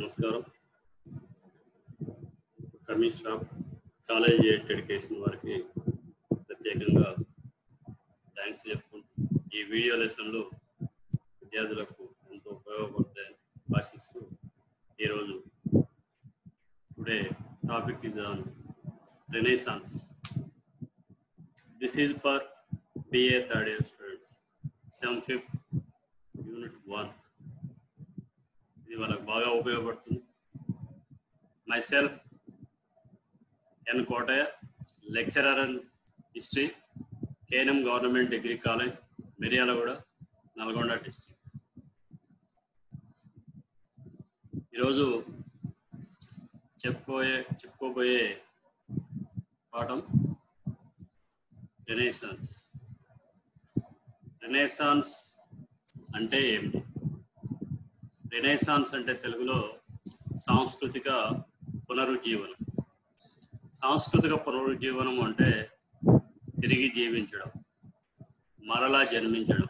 నమస్కారం commission of college education వారికి ప్రత్యేకంగా థ్యాంక్స్ చెప్పుకుంటూ ఈ వీడియో లెసన్లు విద్యార్థులకు ఎంతో ఉపయోగపడతాయని ఆశిస్తూ ఈరోజు today topic is on renaissance this is for BA third year students seven fifth unit one ఇది వాళ్ళకి బాగా ఉపయోగపడుతుంది myself N Kotaiah lecturer and history KNM government degree college Miryalaguda Nalgonda district ఈరోజు చెప్పుకోయే చెప్పుకోబోయే పాఠం రెనేసాన్స్ రెనేసాన్స్ అంటే ఏమిటి రెనేసాన్స్ అంటే తెలుగులో సాంస్కృతిక పునరుజ్జీవనం సాంస్కృతిక పునరుజ్జీవనం అంటే తిరిగి జీవించడం మరలా జన్మించడం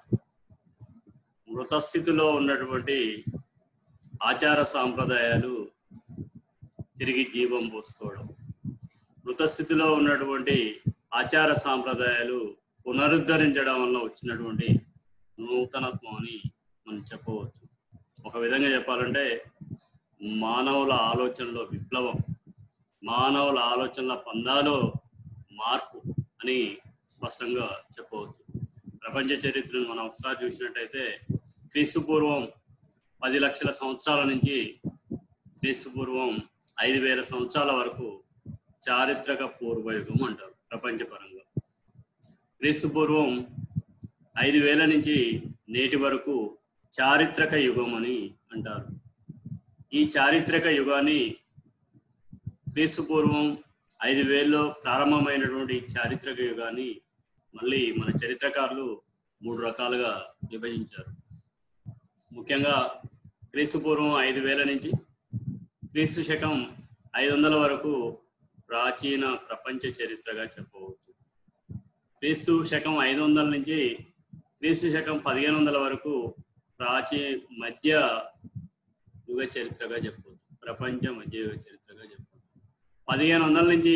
మృతస్థితిలో ఉన్నటువంటి ఆచార సాంప్రదాయాలు తిరిగి జీవం పోసుకోవడం మృతస్థితిలో ఉన్నటువంటి ఆచార సాంప్రదాయాలు పునరుద్ధరించడం వల్ల వచ్చినటువంటి నూతనత్వం అని మనం చెప్పవచ్చు ఒక విధంగా చెప్పాలంటే మానవుల ఆలోచనలో విప్లవం మానవుల ఆలోచనల పందాలో మార్పు అని స్పష్టంగా చెప్పవచ్చు ప్రపంచ చరిత్రను మనం ఒకసారి చూసినట్టయితే క్రీస్తు పూర్వం పది లక్షల సంవత్సరాల నుంచి క్రీస్తు పూర్వం ఐదు వేల సంవత్సరాల వరకు చారిత్రక పూర్వయుగం అంటారు ప్రపంచపరంగా క్రీస్తు పూర్వం ఐదు వేల నుంచి నేటి వరకు చారిత్రక యుగం అని అంటారు ఈ చారిత్రక యుగాన్ని క్రీస్తు పూర్వం ఐదు వేలలో ప్రారంభమైనటువంటి చారిత్రక యుగాన్ని మళ్ళీ మన చరిత్రకారులు మూడు రకాలుగా విభజించారు ముఖ్యంగా క్రీస్తు పూర్వం ఐదు వేల నుంచి క్రీస్తు శకం ఐదు వందల వరకు ప్రాచీన ప్రపంచ చరిత్రగా చెప్పవచ్చు క్రీస్తు శకం ఐదు వందల నుంచి క్రీస్తు శకం పదిహేను వందల వరకు ప్రాచీ మధ్య యుగ చరిత్రగా చెప్పవచ్చు ప్రపంచ మధ్య యుగ చరిత్రగా చెప్పవచ్చు పదిహేను వందల నుంచి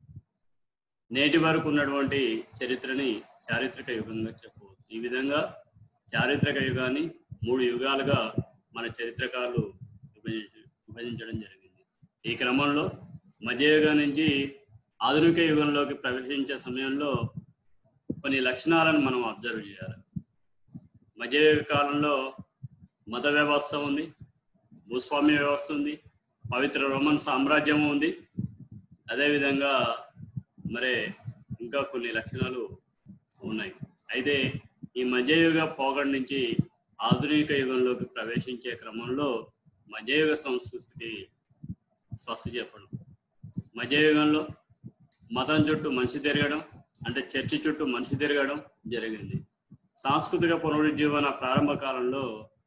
నేటి వరకు ఉన్నటువంటి చరిత్రని చారిత్రక యుగంగా చెప్పవచ్చు ఈ విధంగా చారిత్రక యుగాన్ని మూడు యుగాలుగా మన చరిత్రకారులు విభజించ విభజించడం జరిగింది ఈ క్రమంలో మధ్యయుగం నుంచి ఆధునిక యుగంలోకి ప్రవేశించే సమయంలో కొన్ని లక్షణాలను మనం అబ్జర్వ్ చేయాలి మధ్యయుగ కాలంలో మత వ్యవస్థ ఉంది భూస్వామ్య వ్యవస్థ ఉంది పవిత్ర రోమన్ సామ్రాజ్యం ఉంది అదేవిధంగా మరి ఇంకా కొన్ని లక్షణాలు ఉన్నాయి అయితే ఈ మధ్యయుగ పోగడ నుంచి ఆధునిక యుగంలోకి ప్రవేశించే క్రమంలో మధ్యయుగ సంస్కృతికి స్వస్థ చెప్పడం మధ్యయుగంలో మతం చుట్టూ మనిషి తిరగడం అంటే చర్చి చుట్టూ మనిషి తిరగడం జరిగింది సాంస్కృతిక పునరుజ్జీవన ప్రారంభ కాలంలో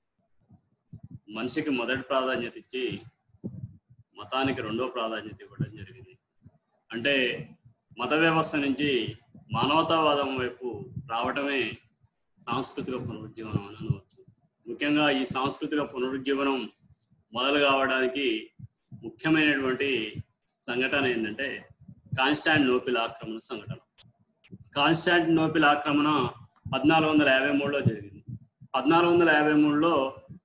మనిషికి మొదటి ప్రాధాన్యత ఇచ్చి మతానికి రెండో ప్రాధాన్యత ఇవ్వడం జరిగింది అంటే మత వ్యవస్థ నుంచి మానవతావాదం వైపు రావటమే సాంస్కృతిక పునరుజ్జీవనం అని అనవచ్చు ముఖ్యంగా ఈ సాంస్కృతిక పునరుజ్జీవనం మొదలు కావడానికి ముఖ్యమైనటువంటి సంఘటన ఏంటంటే కాన్స్టాంట్ నోపిల్ ఆక్రమణ సంఘటన కాన్స్టాంట్ నోపిల్ ఆక్రమణ పద్నాలుగు వందల యాభై మూడులో జరిగింది పద్నాలుగు వందల యాభై మూడులో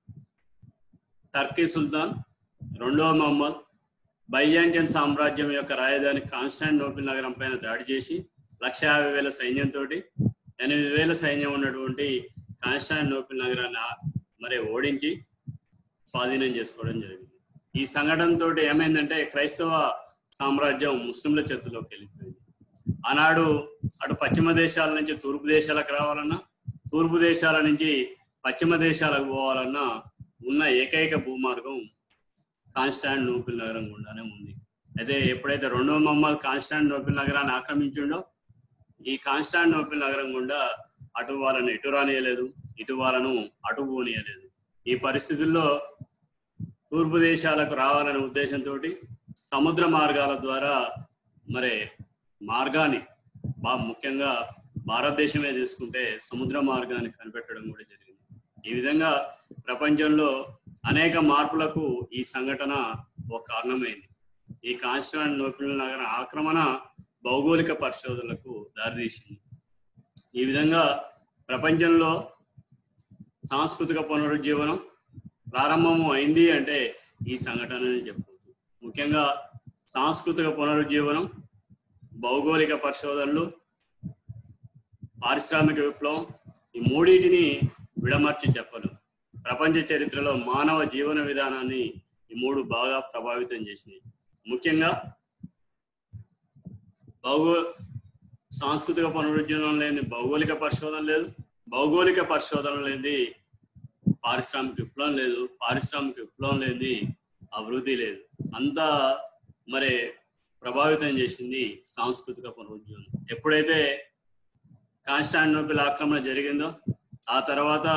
టర్కీ సుల్తాన్ రెండవ మహమ్మద్ బైజాంటియన్ సామ్రాజ్యం యొక్క రాజధాని కాన్స్టాంట్ నోపిల్ నగరం పైన దాడి చేసి లక్ష యాభై వేల సైన్యంతో ఎనిమిది వేల సైన్యం ఉన్నటువంటి కాన్స్టాంట్ నోపిల్ నగరాన్ని మరి ఓడించి స్వాధీనం చేసుకోవడం జరిగింది ఈ సంఘటనతో ఏమైందంటే క్రైస్తవ సామ్రాజ్యం ముస్లింల చేతుల్లోకి వెళ్ళిపోయింది ఆనాడు అటు పశ్చిమ దేశాల నుంచి తూర్పు దేశాలకు రావాలన్నా తూర్పు దేశాల నుంచి పశ్చిమ దేశాలకు పోవాలన్నా ఉన్న ఏకైక భూమార్గం కాన్స్టాంట్ నోపిల్ నగరం గుండానే ఉంది అయితే ఎప్పుడైతే రెండవ మహమ్మద్ కాన్స్టాంట్ నోపిల్ నగరాన్ని ఆక్రమించిండో ఈ కాన్స్టాంట్ నోపిల్ నగరం గుండా అటు వాళ్ళను ఇటు రానియలేదు ఇటు వాళ్ళను అటు పోనీయలేదు ఈ పరిస్థితుల్లో తూర్పు దేశాలకు రావాలనే ఉద్దేశంతో సముద్ర మార్గాల ద్వారా మరి మార్గాన్ని బా ముఖ్యంగా భారతదేశమే తీసుకుంటే సముద్ర మార్గాన్ని కనిపెట్టడం కూడా జరిగింది ఈ విధంగా ప్రపంచంలో అనేక మార్పులకు ఈ సంఘటన ఒక కారణమైంది ఈ కాన్స్టాంటినోపిల్ నగర ఆక్రమణ భౌగోళిక పరిశోధనలకు దారితీసింది ఈ విధంగా ప్రపంచంలో సాంస్కృతిక పునరుజ్జీవనం ప్రారంభము అయింది అంటే ఈ సంఘటనని చెప్పవచ్చు ముఖ్యంగా సాంస్కృతిక పునరుజ్జీవనం భౌగోళిక పరిశోధనలు పారిశ్రామిక విప్లవం ఈ మూడింటిని విడమర్చి చెప్పను ప్రపంచ చరిత్రలో మానవ జీవన విధానాన్ని ఈ మూడు బాగా ప్రభావితం చేసినాయి ముఖ్యంగా భౌగో సాంస్కృతిక పునరుజ్జీవనం లేని భౌగోళిక పరిశోధన లేదు భౌగోళిక పరిశోధన లేనిది పారిశ్రామిక విప్లవం లేదు పారిశ్రామిక విప్లవం లేనిది అభివృద్ధి లేదు అంతా మరి ప్రభావితం చేసింది సాంస్కృతిక పునరుజ్జీవనం ఎప్పుడైతే కాన్స్టాంటినోపిల్ ఆక్రమణ జరిగిందో ఆ తర్వాత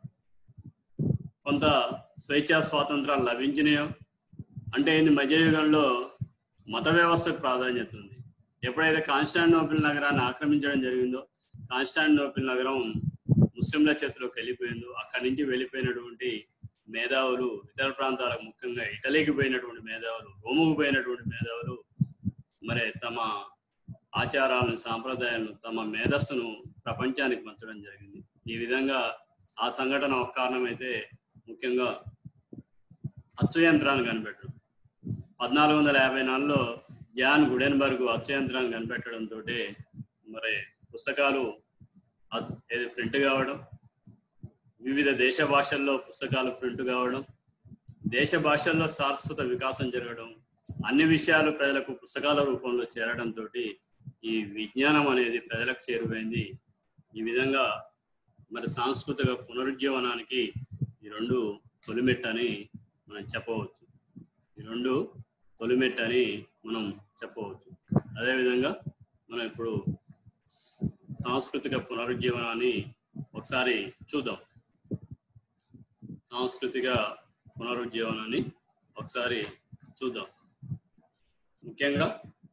కొంత స్వేచ్ఛా స్వాతంత్రాలు లభించినాయో అంటే ఏంది మధ్యయుగంలో మత వ్యవస్థకు ప్రాధాన్యత ఉంది ఎప్పుడైతే కాన్స్టాంటినోపిల్ నగరాన్ని ఆక్రమించడం జరిగిందో కాన్స్టాంటినోపిల్ నగరం ముస్లింల చేతిలోకి వెళ్ళిపోయిందో అక్కడి నుంచి వెళ్ళిపోయినటువంటి మేధావులు ఇతర ప్రాంతాలకు ముఖ్యంగా ఇటలీకి పోయినటువంటి మేధావులు రోముకు పోయినటువంటి మేధావులు మరి తమ ఆచారాలను సాంప్రదాయాలను తమ మేధస్సును ప్రపంచానికి పంచడం జరిగింది ఈ విధంగా ఆ సంఘటన ఒక కారణమైతే ముఖ్యంగా అచ్చు యంత్రాన్ని కనిపెట్టడం పద్నాలుగు వందల యాభై నాలుగులో జాన్ గుడెన్బర్గ్ అచ్చు యంత్రాన్ని కనిపెట్టడంతో మరి పుస్తకాలు అద్- ఏది ప్రింట్ కావడం వివిధ దేశ భాషల్లో పుస్తకాలు ప్రింట్ కావడం దేశ భాషల్లో శాశ్వత వికాసం జరగడం అన్ని విషయాలు ప్రజలకు పుస్తకాల రూపంలో చేరడంతో ఈ విజ్ఞానం అనేది ప్రజలకు చేరువైంది ఈ విధంగా మరి సాంస్కృతిక పునరుజ్జీవనానికి ఈ రెండు తొలిమెట్టు అని మనం చెప్పవచ్చు ఈ రెండు తొలిమెట్టు అని మనం చెప్పవచ్చు అదేవిధంగా మనం ఇప్పుడు సాంస్కృతిక పునరుజ్జీవనాన్ని ఒకసారి చూద్దాం సాంస్కృతిక పునరుజ్జీవనాన్ని ఒకసారి చూద్దాం ముఖ్యంగా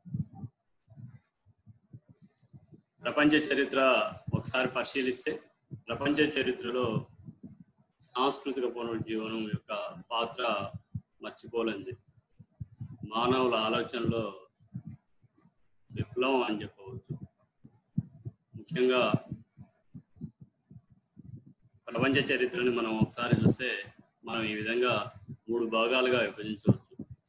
ప్రపంచ చరిత్ర ఒకసారి పరిశీలిస్తే ప్రపంచ చరిత్రలో సాంస్కృతిక పునరుజ్జీవనం యొక్క పాత్ర మర్చిపోలేంది మానవుల ఆలోచనలో విప్లవం అని చెప్పవచ్చు ముఖ్యంగా ప్రపంచ చరిత్రని మనం ఒకసారి చూస్తే మనం ఈ విధంగా మూడు భాగాలుగా విభజించవచ్చు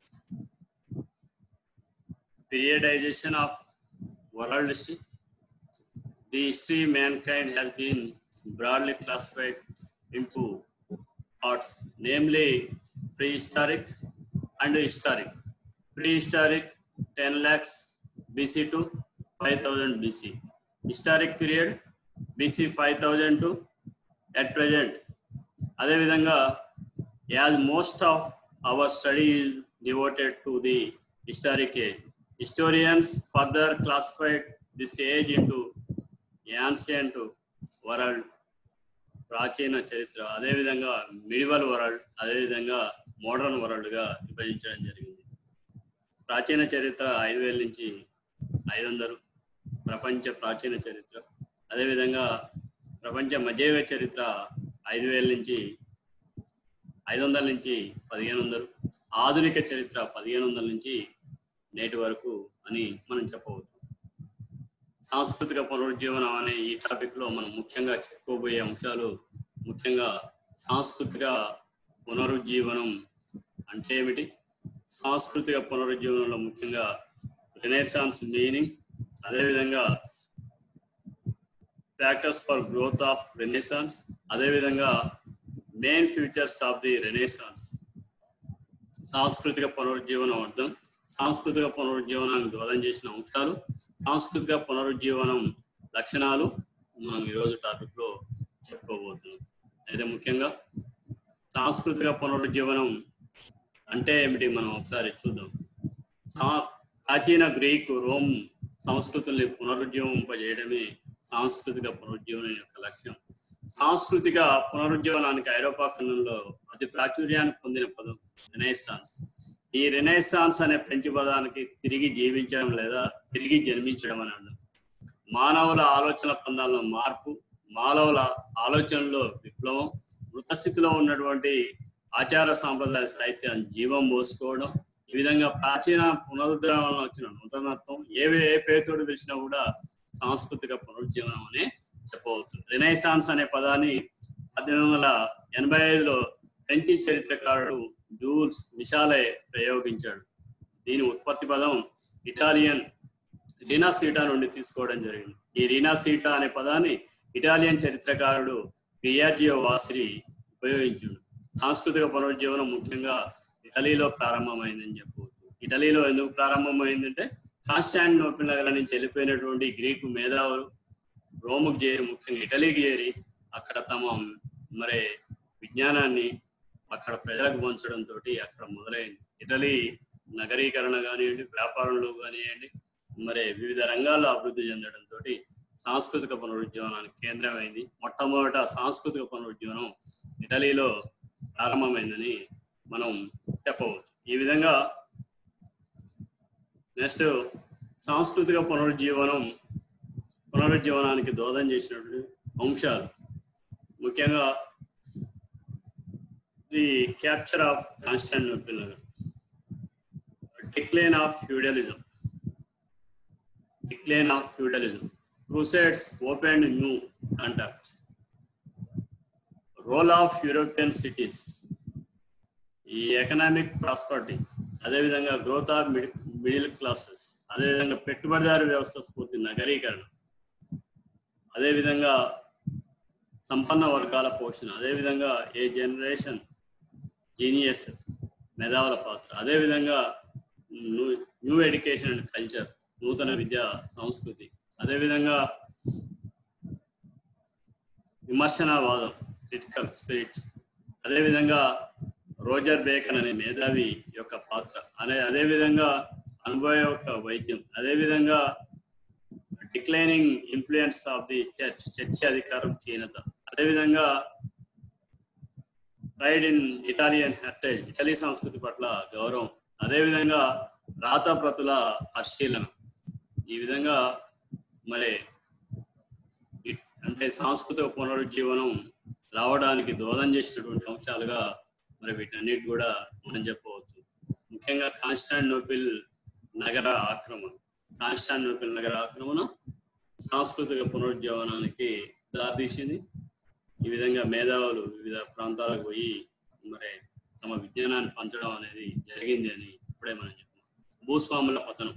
periodization of world history the history mankind has been broadly classified into parts, namely prehistoric and historic. Prehistoric 10 lakhs BC to 5000 BC. Historic period BC 5000 to at present. అదేవిధంగా as most of our study is devoted to the historic age. Historians further classified this age into ancient world ప్రాచీన చరిత్ర అదేవిధంగా medieval world అదేవిధంగా modern వరల్డ్గా విభజించడం జరిగింది ప్రాచీన చరిత్ర ఐదు వేల నుంచి ఐదు వందలు ప్రపంచ ప్రాచీన చరిత్ర అదేవిధంగా ప్రపంచ మధ్యయుగ చరిత్ర ఐదు వేల నుంచి ఐదు వందల నుంచి పదిహేను వందలు ఆధునిక చరిత్ర పదిహేను వందల నుంచి నేటి వరకు అని మనం చెప్పవచ్చు సాంస్కృతిక పునరుజ్జీవనం అనే ఈ టాపిక్ లో మనం ముఖ్యంగా చెప్పుకోబోయే అంశాలు ముఖ్యంగా సాంస్కృతిక పునరుజ్జీవనం అంటే ఏమిటి సాంస్కృతిక పునరుజ్జీవనంలో ముఖ్యంగా రెనేసాన్స్ మీనింగ్ అదేవిధంగా factors for growth of renaissance అదేవిధంగా main features of the renaissance సాంస్కృతిక పునరుజ్జీవనం అర్థం సాంస్కృతిక పునరుజ్జీవనానికి దోహదం చేసిన అంశాలు సాంస్కృతిక పునరుజ్జీవనం లక్షణాలు మనం ఈరోజు టాపిక్ లో చెప్పుకోబోతున్నాం అయితే ముఖ్యంగా సాంస్కృతిక పునరుజ్జీవనం అంటే ఏమిటి మనం ఒకసారి చూద్దాం సా- ప్రాచీన గ్రీక్ రోమ్ సంస్కృతుల్ని పునరుజ్జీవింపజేయడమే సాంస్కృతిక పునరుజ్జీవనం యొక్క లక్ష్యం సాంస్కృతిక పునరుజ్జీవనానికి ఐరోపా ఖండంలో అతి ప్రాచుర్యాన్ని పొందిన పదం రెనైసాన్స్ ఈ రెనైసాన్స్ అనే ఫ్రెంచ్ పదానికి తిరిగి జీవించడం లేదా తిరిగి జన్మించడం అని అర్థం మానవుల ఆలోచన పందాల్లో మార్పు మానవుల ఆలోచనలో విప్లవం మృత స్థితిలో ఉన్నటువంటి ఆచార సాంప్రదాయ సాహిత్యాన్ని జీవం పోసుకోవడం ఈ విధంగా ప్రాచీన పునరుద్ధరణ వచ్చిన నూతనత్వం ఏ ఏ పేరుతోటి పిలిచినా కూడా సాంస్కృతిక పునరుజ్జీవనం అనే చెప్పవచ్చు రినైసాన్స్ అనే పదాన్ని పద్దెనిమిది వందల ఎనభై ఐదులో ఫ్రెంచి చరిత్రకారుడు జూల్స్ మిషాలే ప్రయోగించాడు దీని ఉత్పత్తి పదం ఇటాలియన్ రీనాసీటా నుండి తీసుకోవడం జరిగింది ఈ రీనాసీటా అనే పదాన్ని ఇటాలియన్ చరిత్రకారుడు గియాజియో వాసిరి ఉపయోగించాడు సాంస్కృతిక పునరుజ్జీవనం ముఖ్యంగా ఇటలీలో ప్రారంభమైందని చెప్పవచ్చు ఇటలీలో ఎందుకు ప్రారంభమైందంటే కాన్స్టాంటినోపిల్ నగరం నుంచి వెళ్ళిపోయినటువంటి గ్రీకు మేధావులు రోముకు చేరి ముఖ్యంగా ఇటలీకి చేరి అక్కడ తమ మరి విజ్ఞానాన్ని అక్కడ ప్రజలకు పంచడంతో అక్కడ మొదలైంది ఇటలీ నగరీకరణ కానివ్వండి వ్యాపారంలో కానివ్వండి మరి వివిధ రంగాల్లో అభివృద్ధి చెందడంతో సాంస్కృతిక పునరుజ్జీవనానికి కేంద్రమైంది మొట్టమొదట సాంస్కృతిక పునరుజ్జీవనం ఇటలీలో ప్రారంభమైందని మనం చెప్పవచ్చు ఈ విధంగా నెక్స్ట్ సాంస్కృతిక పునరుజ్జీవనం పునరుజ్జీవనానికి దోహదం చేసినటువంటి అంశాలు ముఖ్యంగా the capture of Constantinople decline of feudalism decline of feudalism crusades open new contact role of European cities ఈ ఎకనామిక్ ప్రాస్పరిటీ అదేవిధంగా గ్రోత్ ఆఫ్ మిడిల్ క్లాసెస్ అదేవిధంగా పెట్టుబడిదారు వ్యవస్థ స్ఫూర్తి నగరీకరణ అదేవిధంగా సంపన్న వర్గాల పోషణ అదేవిధంగా ఏ జనరేషన్ జీనియసెస్ మేధావుల పాత్ర అదేవిధంగా న్యూ ఎడ్యుకేషన్ అండ్ కల్చర్ నూతన విద్యా సంస్కృతి అదేవిధంగా విమర్శనావాదం క్రిటికల్ స్పిరిట్ అదేవిధంగా రోజర్ బేకన్ అనే మేధావి యొక్క పాత్ర అనే అదేవిధంగా అనుభవ యొక్క వైద్యం అదేవిధంగా declining influence of the church church అధికారం క్షీణత అదేవిధంగా pride in Italian heritage Italy సంస్కృతి పట్ల గౌరవం అదేవిధంగా రాతప్రతుల పరిశీలన ఈ విధంగా మరి అంటే సాంస్కృతిక పునరుజ్జీవనం రావడానికి దోహదం చేసినటువంటి అంశాలుగా మరి వీటన్నిటి కూడా మనం చెప్పవచ్చు ముఖ్యంగా కాన్స్టాంటినోపిల్ నగర ఆక్రమణ కాన్స్టాంటినోపిల్ నగర ఆక్రమణ సాంస్కృతిక పునరుజ్జీవనానికి దారితీసింది ఈ విధంగా మేధావులు వివిధ ప్రాంతాలకు పోయి మరి తమ విజ్ఞానాన్ని పంచడం అనేది జరిగింది అని ఇప్పుడే మనం చెప్పాం భూస్వాముల పతనం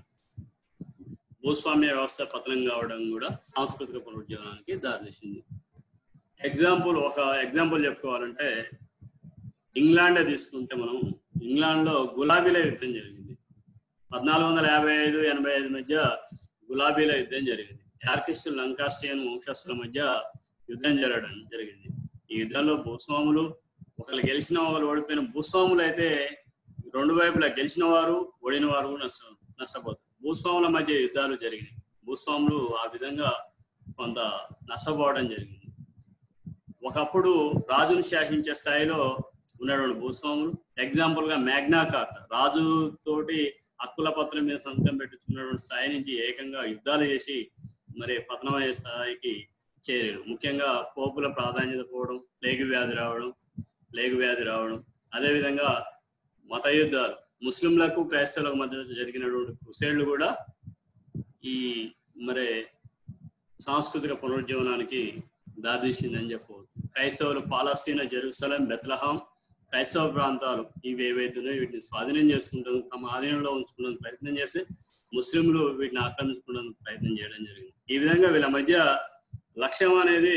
భూస్వామ్య వ్యవస్థ పతనం కావడం కూడా సాంస్కృతిక పునరుజ్జీవనానికి దారితీసింది ఎగ్జాంపుల్ ఒక ఎగ్జాంపుల్ చెప్పుకోవాలంటే ఇంగ్లాండే తీసుకుంటే మనం ఇంగ్లాండ్లో గులాబీల యుద్ధం జరిగింది పద్నాలుగు వందల యాభై ఐదు ఎనభై ఐదు మధ్య గులాబీల యుద్ధం జరిగింది టార్కిస్టులు లంకాస్టియన్ వంశస్థుల మధ్య యుద్ధం జరగడం జరిగింది ఈ యుద్ధంలో భూస్వాములు ఒకరు గెలిచిన ఒకరు ఓడిపోయిన భూస్వాములు అయితే రెండు వైపులా గెలిచిన వారు ఓడిన వారు నష్ట నష్టపోతారు భూస్వాముల మధ్య యుద్ధాలు జరిగినాయి భూస్వాములు ఆ విధంగా కొంత నష్టపోవడం జరిగింది ఒకప్పుడు రాజును శాసించే స్థాయిలో ఉన్నటువంటి భూస్వాములు ఎగ్జాంపుల్ గా మ్యాగ్నా కార్ట రాజు తోటి హక్కుల పత్రం మీద సంతకం పెట్టుకున్నటువంటి స్థాయి నుంచి ఏకంగా యుద్ధాలు చేసి మరి పతనమయ్యే స్థాయికి చేరారు ముఖ్యంగా పోపుల ప్రాధాన్యత పోవడం ప్లేగు వ్యాధి రావడం ప్లేగు వ్యాధి రావడం అదేవిధంగా మత యుద్ధాలు ముస్లింలకు క్రైస్తవులకు మధ్య జరిగినటువంటి క్రుసేళ్లు కూడా ఈ మరి సాంస్కృతిక పునరుజ్జీవనానికి దారితీసిందని చెప్పవచ్చు క్రైస్తవులు పాలస్తీనా జెరూసలం బెత్లహాం క్రైస్తవ ప్రాంతాలు ఇవి ఏవైతున్నాయో వీటిని స్వాధీనం చేసుకుంటాం తమ ఆధీనంలో ఉంచుకునే ప్రయత్నం చేస్తే ముస్లింలు వీటిని ఆక్రమించుకోవడానికి ప్రయత్నం చేయడం జరిగింది ఈ విధంగా వీళ్ళ మధ్య లక్ష్యం అనేది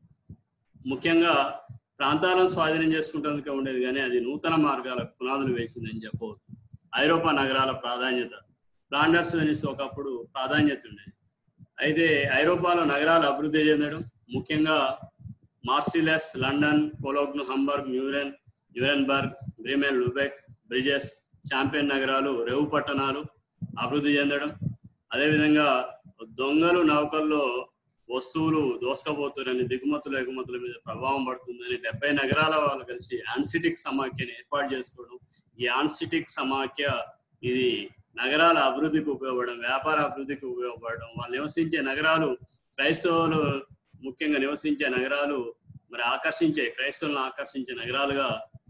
ముఖ్యంగా ప్రాంతాలను స్వాధీనం చేసుకుంటేందుకే ఉండేది కానీ అది నూతన మార్గాల పునాదులు వేసిందని చెప్పవచ్చు ఐరోపా నగరాల ప్రాధాన్యత ఫ్లాండర్స్ వెనిస్ ఒకప్పుడు ప్రాధాన్యత ఉండేది అయితే ఐరోపాలో నగరాలు అభివృద్ధి చెందడం ముఖ్యంగా మార్సిలెస్ లండన్ కొలోగ్ను హంబర్గ్ న్యూరెన్ న్యూరెన్బర్గ్ బ్రిమెన్ లుబెక్ బ్రిజెస్ చాంపియన్ నగరాలు రేవు పట్టణాలు అభివృద్ధి చెందడం అదేవిధంగా దొంగలు నౌకల్లో వస్తువులు దోసుకపోతున్నారని దిగుమతులు ఎగుమతుల మీద ప్రభావం పడుతుందని డెబ్బై నగరాల వాళ్ళు కలిసి ఆన్సిటిక్ సమాఖ్యని ఏర్పాటు చేసుకోవడం ఈ ఆన్సిటిక్ సమాఖ్య ఇది నగరాల అభివృద్ధికి ఉపయోగపడడం వ్యాపార అభివృద్ధికి ఉపయోగపడడం వాళ్ళు నివసించే నగరాలు క్రైస్తవులు ముఖ్యంగా నివసించే నగరాలు మరి ఆకర్షించే క్రైస్తవులను ఆకర్షించే నగరాలుగా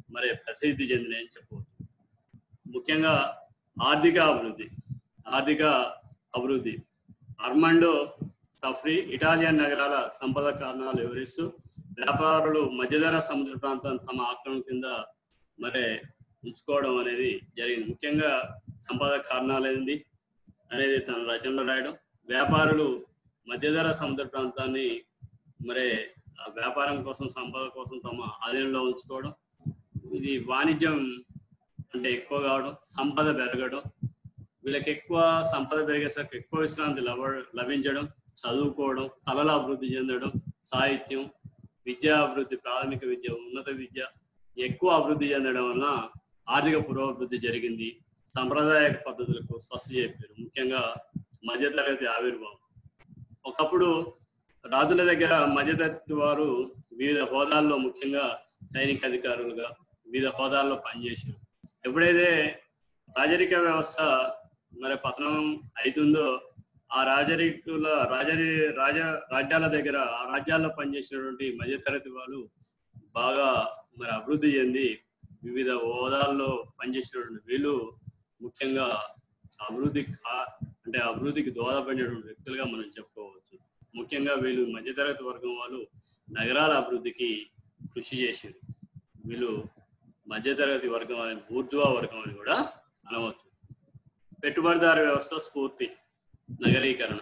మరి ప్రసిద్ధి చెందినాయని చెప్పవచ్చు ముఖ్యంగా ఆర్థిక అభివృద్ధి ఆర్థిక అభివృద్ధి అర్మాండో సఫ్రీ ఇటాలియన్ నగరాల సంపద కారణాలు వివరిస్తూ వ్యాపారులు మధ్యధర సముద్ర ప్రాంతం తమ ఆక్రమణ కింద మరి ఉంచుకోవడం అనేది జరిగింది ముఖ్యంగా సంపద కారణాలు ఏంది అనేది తన రచనలో రాయడం వ్యాపారులు మధ్యధర సముద్ర ప్రాంతాన్ని మరి ఆ వ్యాపారం కోసం సంపద కోసం తమ ఆధీనంలో ఉంచుకోవడం ఇది వాణిజ్యం అంటే ఎక్కువ కావడం సంపద పెరగడం వీళ్ళకి ఎక్కువ సంపద పెరిగేసరికి ఎక్కువ విశ్రాంతి లభ లభించడం చదువుకోవడం కళల అభివృద్ధి చెందడం సాహిత్యం విద్యా అభివృద్ధి ప్రాథమిక విద్య ఉన్నత విద్య ఎక్కువ అభివృద్ధి చెందడం వలన ఆర్థిక పురోభివృద్ధి జరిగింది సాంప్రదాయక పద్ధతులకు స్పష్ట చెప్పారు ముఖ్యంగా మధ్యతరగతి ఆవిర్భావం ఒకప్పుడు రాజుల దగ్గర మధ్యతరగతి వారు వివిధ హోదాల్లో ముఖ్యంగా సైనిక అధికారులుగా వివిధ హోదాల్లో పనిచేశారు ఎప్పుడైతే రాజరిక వ్యవస్థ మరి పతనం అవుతుందో ఆ రాజరికుల రాజరి రాజ రాజ్యాల దగ్గర ఆ రాజ్యాల్లో పనిచేసినటువంటి మధ్యతరగతి వాళ్ళు బాగా మరి అభివృద్ధి చెంది వివిధ హోదాల్లో పనిచేసినటువంటి వీళ్ళు ముఖ్యంగా అభివృద్ధి కా అంటే అభివృద్ధికి దోహదపడినటువంటి వ్యక్తులుగా మనం చెప్పుకోవచ్చు ముఖ్యంగా వీళ్ళు మధ్యతరగతి వర్గం వాళ్ళు నగరాల అభివృద్ధికి కృషి చేసారు వీళ్ళు మధ్యతరగతి వర్గం అని ఊర్ధ్వా వర్గం అని కూడా అనవచ్చు పెట్టుబడిదారు వ్యవస్థ స్ఫూర్తి నగరీకరణ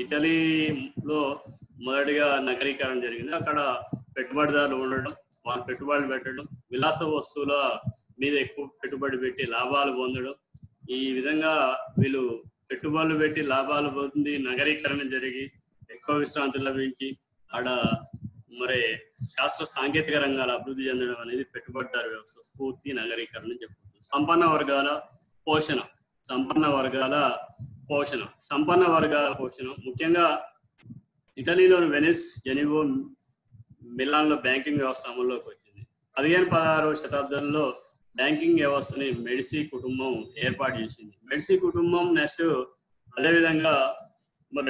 ఇటలీలో మొదటిగా నగరీకరణ జరిగింది అక్కడ పెట్టుబడిదారులు ఉండడం వాళ్ళు పెట్టుబడులు పెట్టడం విలాస వస్తువుల మీద ఎక్కువ పెట్టుబడి పెట్టి లాభాలు పొందడం ఈ విధంగా వీళ్ళు పెట్టుబడులు పెట్టి లాభాలు పొంది నగరీకరణ జరిగి ఎక్కువ విశ్రాంతి లభించి ఆడ మరి శాస్త్ర సాంకేతిక రంగాల అభివృద్ధి చెందడం అనేది పెట్టుబడిదారు వ్యవస్థ స్ఫూర్తి నగరీకరణ చెప్పవచ్చు సంపన్న వర్గాల పోషణ సంపన్న వర్గాల పోషణ సంపన్న వర్గాల పోషణ ముఖ్యంగా ఇటలీలోని వెనిస్ జెనివో మిలాన్లో బ్యాంకింగ్ వ్యవస్థ అమల్లోకి వచ్చింది పదిహేను పదహారవ శతాబ్దంలో బ్యాంకింగ్ వ్యవస్థని మెడిసి కుటుంబం ఏర్పాటు చేసింది మెడిసి కుటుంబం నెక్స్ట్ అదేవిధంగా మరి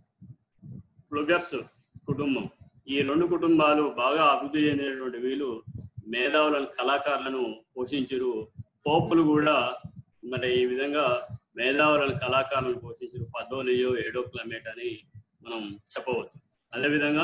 ప్లుగర్స్ కుటుంబం ఈ రెండు కుటుంబాలు బాగా అభివృద్ధి చెందినటువంటి వీళ్ళు మేధావులను కళాకారులను పోషించరు పోపులు కూడా మరి ఈ విధంగా మేధావులను కళాకారులను పోషించరు పదోలియో ఏడో క్లమేట్ అని మనం చెప్పవచ్చు అదేవిధంగా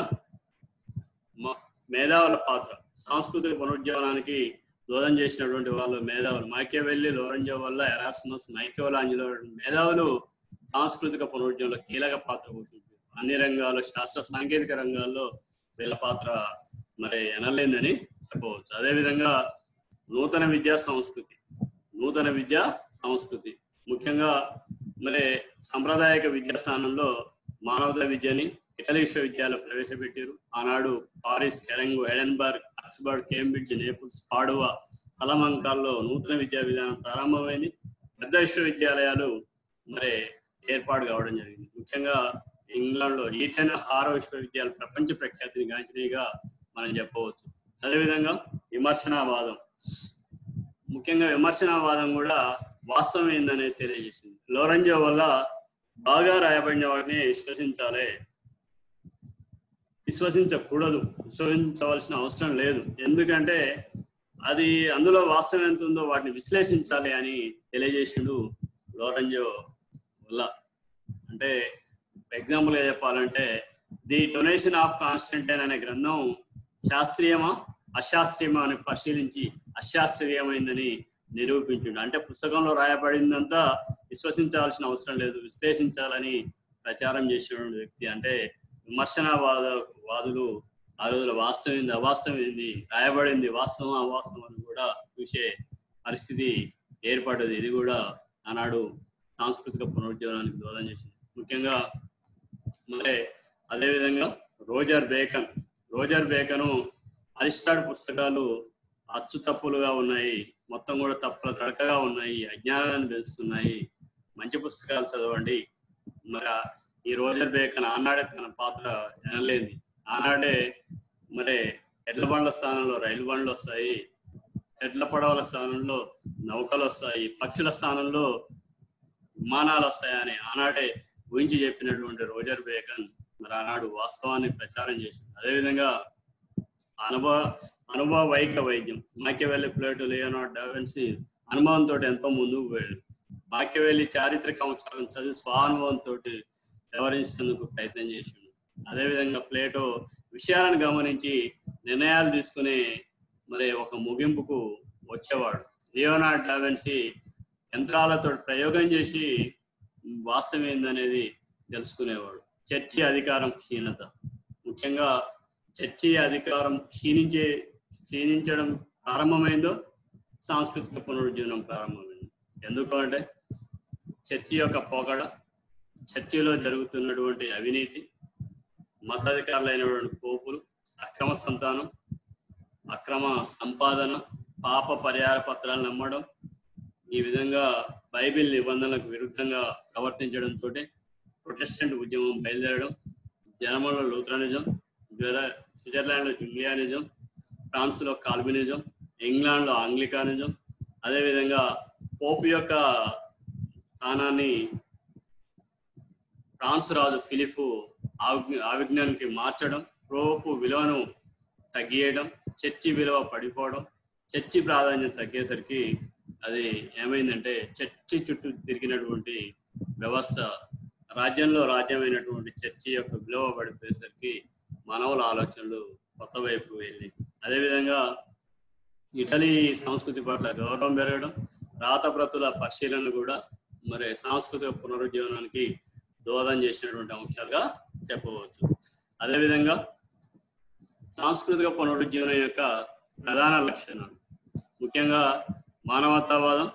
మ- మేధావుల పాత్ర సాంస్కృతిక పునరుజ్జీవనానికి దోదం చేసినటువంటి వాళ్ళు మేధావులు మైకేవెల్లి లోరెంజో వల్ల ఎరాస్మస్ మైకోలాంజిలో మేధావులు సాంస్కృతిక పునరుజ్జీవంలో కీలక పాత్ర పోషించారు అన్ని రంగాల్లో శాస్త్ర సాంకేతిక రంగాల్లో వీళ్ళ పాత్ర మరి ఎనలేందని చెప్పవచ్చు అదేవిధంగా నూతన విద్యా సంస్కృతి నూతన విద్యా సంస్కృతి ముఖ్యంగా మరి సాంప్రదాయక విద్యా స్థానంలో మానవతా విద్యని ఇటలీ విశ్వవిద్యాలయం ప్రవేశపెట్టారు ఆనాడు పారిస్ కెరంగు Edinburgh Oxford Cambridge Naples Padua కలమంకాల్లో నూతన విద్యా విధానం ప్రారంభమైంది పెద్ద విశ్వవిద్యాలయాలు మరి ఏర్పాటు కావడం జరిగింది ముఖ్యంగా ఇంగ్లాండ్ లో ఈటెన్ హారో విశ్వవిద్యాలయం ప్రపంచ ప్రఖ్యాతిని గాంచినవిగా మనం చెప్పవచ్చు అదేవిధంగా విమర్శనావాదం ముఖ్యంగా విమర్శనావాదం కూడా వాస్తవం ఏందనేది తెలియజేసింది లోరంజో వల్ల బాగా రాయబడిన వాటిని విశ్వసించాలి విశ్వసించకూడదు విశ్వసించవలసిన అవసరం లేదు ఎందుకంటే అది అందులో వాస్తవం ఎంత ఉందో వాటిని విశ్లేషించాలి అని తెలియజేసిండు లోరంజో వల్ల అంటే ఎగ్జాంపుల్ గా చెప్పాలంటే ది డొనేషన్ ఆఫ్ కాన్స్టంటైన్ అనే గ్రంథం శాస్త్రీయమా అశాస్త్రీయమా అని పరిశీలించి అశాస్త్రీయమైందని నిరూపించిండు అంటే పుస్తకంలో రాయబడిందంతా విశ్వసించాల్సిన అవసరం లేదు విశ్లేషించాలని ప్రచారం చేసినటువంటి వ్యక్తి అంటే విమర్శనవాద వాదులు ఆ రోజుల వాస్తవం ఏంది అవాస్తవం ఏంది రాయబడింది వాస్తవం అవాస్తవం అని కూడా చూసే పరిస్థితి ఏర్పడ్డది ఇది కూడా ఆనాడు సాంస్కృతిక పునరుజ్జీవనానికి దోహదం చేసింది ముఖ్యంగా మరి అదేవిధంగా Roger Bacon Roger Bacon Aristotle పుస్తకాలు అచ్చు తప్పులుగా ఉన్నాయి మొత్తం కూడా తప్పుల తడకగా ఉన్నాయి అజ్ఞానాన్ని పెంచుతున్నాయి మంచి పుస్తకాలు చదవండి మరి ఆ- ఈ రోజర్ బేకన్ ఆనాడే తన పాత్ర వినలేంది ఆనాడే మరి ఎడ్ల బండ్ల స్థానంలో రైలు బండ్లు వస్తాయి ఎడ్ల పడవల స్థానంలో నౌకలు వస్తాయి పక్షుల స్థానంలో విమానాలు వస్తాయని ఆనాడే ఊహించి చెప్పినటువంటి రోజర్ బేకన్ మరి ఆనాడు వాస్తవాన్ని ప్రచారం చేసింది అదేవిధంగా అనుభవ అనుభవ వైక వైద్యం మాక్యవెల్లి ప్లేటు లియోనార్డ్ డావెన్సీ అనుభవంతో ఎంతో ముందుకు పోయాడు మాక్యవెల్లి చారిత్రక అంశాలను చదివి స్వానుభవంతో వ్యవహరించేందుకు ప్రయత్నం చేసిండు అదేవిధంగా ప్లేటో విషయాలను గమనించి నిర్ణయాలు తీసుకునే మరి ఒక ముగింపుకు వచ్చేవాడు లియోనార్డ్ డావెన్సీ యంత్రాలతో ప్రయోగం చేసి వాస్తవం ఏందనేది తెలుసుకునేవాడు చర్చి అధికారం క్షీణత ముఖ్యంగా చర్చి అధికారం క్షీణించే క్షీణించడం ప్రారంభమైందో సాంస్కృతిక పునరుజ్జీవనం ప్రారంభమైంది ఎందుకు అంటే చర్చి యొక్క పోకడ చర్చిలో జరుగుతున్నటువంటి అవినీతి మతాధికారులైనటువంటి పోపులు అక్రమ సంతానం అక్రమ సంపాదన పాప పరిహార పత్రాలు నమ్మడం ఈ విధంగా బైబిల్ నిబంధనలకు విరుద్ధంగా ప్రవర్తించడంతో ప్రొటెస్టెంట్ ఉద్యమం బయలుదేరడం జర్మన్లో లూథరనిజం జ్వర స్విట్జర్లాండ్లో జులియానిజం ఫ్రాన్స్లో కాల్వినిజం ఇంగ్లాండ్లో ఆంగ్లికానిజం అదేవిధంగా పోప్ యొక్క స్థానాన్ని ఫ్రాన్స్ రాజు ఫిలిప్ ఆవిజ్ఞ ఆవిజ్ఞానికి మార్చడం పోపు విలువను తగ్గియడం చర్చి విలువ పడిపోవడం చర్చి ప్రాధాన్యత తగ్గేసరికి అది ఏమైందంటే చర్చి చుట్టూ తిరిగినటువంటి వ్యవస్థ రాజ్యంలో రాజ్యమైనటువంటి చర్చి యొక్క విలువ పడిపోయేసరికి మానవుల ఆలోచనలు కొత్త వైపు వెళ్ళి అదేవిధంగా ఇటలీ సంస్కృతి పట్ల గౌరవం పెరగడం రాతప్రతుల పరిశీలన కూడా మరి సాంస్కృతిక పునరుజ్జీవనానికి దోహదం చేసినటువంటి అంశాలుగా చెప్పవచ్చు అదేవిధంగా సాంస్కృతిక పునరుజ్జీవనం యొక్క ప్రధాన లక్షణాలు ముఖ్యంగా మానవతావాదం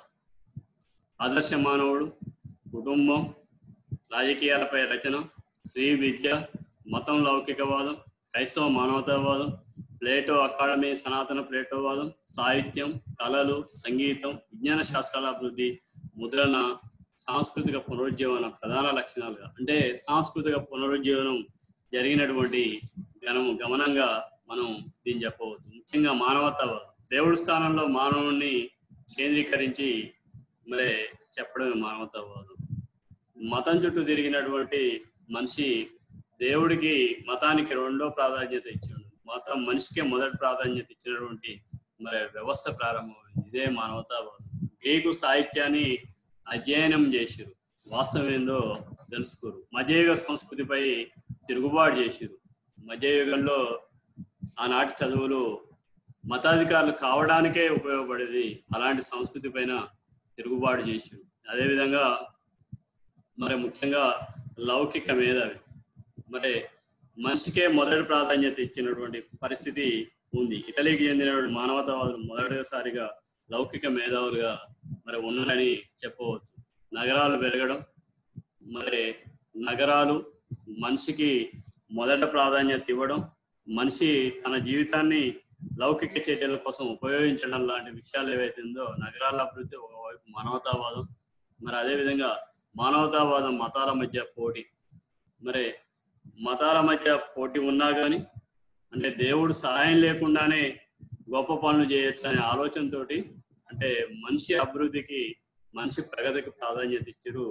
ఆదర్శ మానవుడు కుటుంబం రాజకీయాలపై రచన శ్రీ విద్య మతం లౌకికవాదం క్రైస్తవ మానవతావాదం ప్లేటో అకాడమీ సనాతన ప్లేటోవాదం సాహిత్యం కళలు సంగీతం విజ్ఞాన శాస్త్రాల అభివృద్ధి ముద్రణ సాంస్కృతిక పునరుజ్జీవన ప్రధాన లక్షణాలుగా అంటే సాంస్కృతిక పునరుజ్జీవనం జరిగినటువంటి గణము గమనంగా మనం దీన్ని చెప్పవచ్చు ముఖ్యంగా మానవతావాదం దేవుడి స్థానంలో మానవుణ్ణి కేంద్రీకరించి మరి చెప్పడమే మానవతావాదం మతం చుట్టూ తిరిగినటువంటి మనిషి దేవుడికి మతానికి రెండో ప్రాధాన్యత ఇచ్చాడు మతం మనిషికే మొదటి ప్రాధాన్యత ఇచ్చినటువంటి మరి వ్యవస్థ ప్రారంభమైంది ఇదే మానవతావాదం గ్రీకు సాహిత్యాన్ని అధ్యయనం చేసిరు వాస్తవం ఏందో తెలుసుకోరు మధ్యయుగ సంస్కృతిపై తిరుగుబాటు చేసిరు మధ్యయుగంలో ఆనాటి చదువులు మతాధికారులు కావడానికే ఉపయోగపడేది అలాంటి సంస్కృతి పైన తిరుగుబాటు చేసారు అదేవిధంగా మరి ముఖ్యంగా లౌకిక మేధావి మరి మనిషికే మొదటి ప్రాధాన్యత ఇచ్చినటువంటి పరిస్థితి ఉంది ఇటలీకి చెందినటువంటి మానవతావాదులు మొదటిసారిగా లౌకిక మేధావులుగా మరి ఉన్నారని చెప్పవచ్చు నగరాలు పెరగడం మరి నగరాలు మనిషికి మొదట ప్రాధాన్యత ఇవ్వడం మనిషి తన జీవితాన్ని లౌకిక చర్యల కోసం ఉపయోగించడం లాంటి విషయాలు ఏవైతే ఉందో నగరాల అభివృద్ధి ఒకవైపు మానవతావాదం మరి అదేవిధంగా మానవతావాదం మతాల మధ్య పోటీ మరి మతాల మధ్య పోటీ ఉన్నా కానీ అంటే దేవుడు సహాయం లేకుండానే గొప్ప పనులు చేయొచ్చు అనే ఆలోచనతోటి అంటే మనిషి అభివృద్ధికి మనిషి ప్రగతికి ప్రాధాన్యత ఇచ్చారు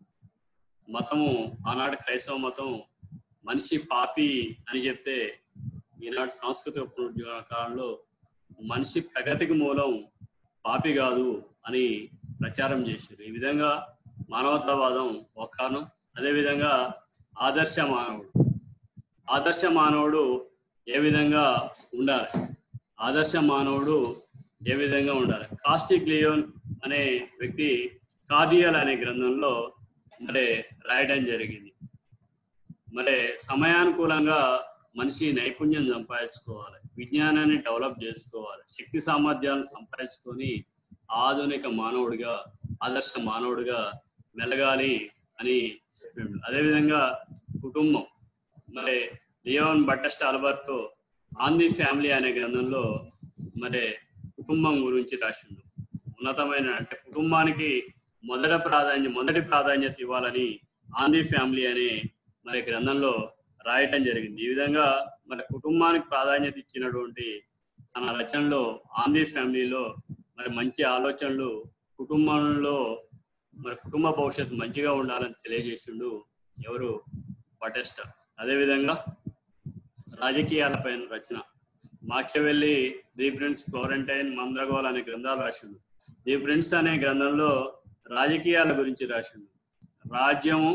మతము ఆనాడు క్రైస్తవ మతం మనిషి పాపి అని చెప్తే ఈనాడు సాంస్కృతిక పునరుజ్జీవన కాలంలో మనిషి ప్రగతికి మూలం పాపి కాదు అని ప్రచారం చేశారు ఈ విధంగా మానవతావాదం ఒక కారణం అదేవిధంగా ఆదర్శ మానవుడు ఆదర్శ మానవుడు ఏ విధంగా ఉండాలి ఆదర్శ మానవుడు ఏ విధంగా ఉండాలి కాస్టిక్ లియోన్ అనే వ్యక్తి కార్డియల్ అనే గ్రంథంలో మరి రాయడం జరిగింది మరి సమయానుకూలంగా మనిషి నైపుణ్యం సంపాదించుకోవాలి విజ్ఞానాన్ని డెవలప్ చేసుకోవాలి శక్తి సామర్థ్యాలను సంపాదించుకొని ఆధునిక మానవుడిగా ఆదర్శ మానవుడిగా మెలగాలి అని చెప్పిండు అదేవిధంగా కుటుంబం మరి Leon Battista Alberti on the family అనే గ్రంథంలో మరి కుటుంబం గురించి రాసిండు ఉన్నతమైన అంటే కుటుంబానికి మొదట ప్రాధాన్యం మొదటి ప్రాధాన్యత ఇవ్వాలని ఆన్ ది ఫ్యామిలీ అనే మరి గ్రంథంలో రాయటం జరిగింది ఈ విధంగా మరి కుటుంబానికి ప్రాధాన్యత ఇచ్చినటువంటి తన రచనలో ఆన్ ది ఫ్యామిలీలో మరి మంచి ఆలోచనలు కుటుంబంలో మరి కుటుంబ భవిష్యత్తు మంచిగా ఉండాలని తెలియజేసిండు ఎవరు పటెస్ట అదేవిధంగా రాజకీయాలపైన రచన మాఖ్యవెల్లి ది ప్రిన్స్ క్వారంటైన్ మంద్రగోల్ అనే గ్రంథాలు రాసిండు ది ప్రిన్స్ అనే గ్రంథంలో రాజకీయాల గురించి రాసిండు రాజ్యము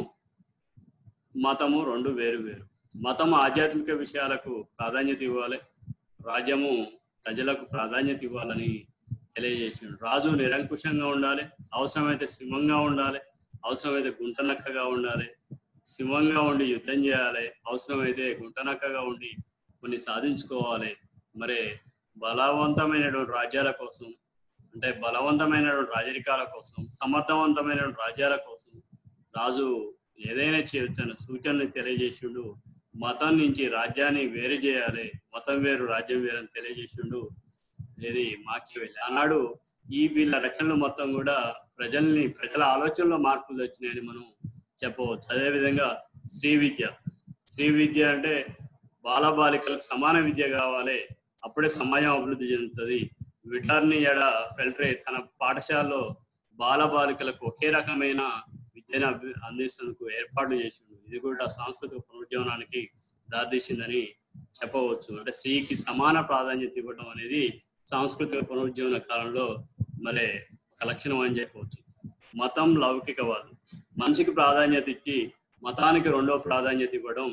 మతము రెండు వేరు వేరు మతము ఆధ్యాత్మిక విషయాలకు ప్రాధాన్యత ఇవ్వాలి రాజ్యము ప్రజలకు ప్రాధాన్యత ఇవ్వాలని తెలియజేసిండు రాజు నిరంకుశంగా ఉండాలి అవసరమైతే సింహంగా ఉండాలి అవసరమైతే గుంటనక్కగా ఉండాలి సింహంగా ఉండి యుద్ధం చేయాలి అవసరమైతే గుంటనక్కగా ఉండి కొన్ని సాధించుకోవాలి మరి బలవంతమైనటువంటి రాజ్యాల కోసం అంటే బలవంతమైనటువంటి రాజరికాల కోసం సమర్థవంతమైనటువంటి రాజ్యాల కోసం రాజు ఏదైనా చేయొచ్చు అనే సూచనలు తెలియజేసిండు మతం నుంచి రాజ్యాన్ని వేరు చేయాలి మతం వేరు రాజ్యం వేరు అని తెలియజేసిండు ఇది మాకివెళ్ళి ఆనాడు ఈ వీళ్ళ రచనలు మొత్తం కూడా ప్రజల్ని ప్రజల ఆలోచనలో మార్పులు వచ్చినాయని మనం చెప్పవచ్చు అదేవిధంగా శ్రీ విద్య శ్రీ విద్య అంటే బాలబాలికలకు సమాన విద్య కావాలి అప్పుడే సమాజం అభివృద్ధి చెందుతుంది విటార్ని ఎడ ఫెల్ట్రే తన పాఠశాలలో బాలబాలికలకు ఒకే రకమైన విద్యను అభి- అందించేందుకు ఏర్పాట్లు చేసిండు ఇది కూడా సాంస్కృతిక పునరుజ్జీవనానికి దారితీసిందని చెప్పవచ్చు అంటే స్త్రీకి సమాన ప్రాధాన్యత ఇవ్వడం అనేది సాంస్కృతిక పునరుజ్జీవన కాలంలో మరి ఒక లక్షణం అని చెప్పవచ్చు మతం లౌకికవాదం మనిషికి ప్రాధాన్యత ఇచ్చి మతానికి రెండో ప్రాధాన్యత ఇవ్వడం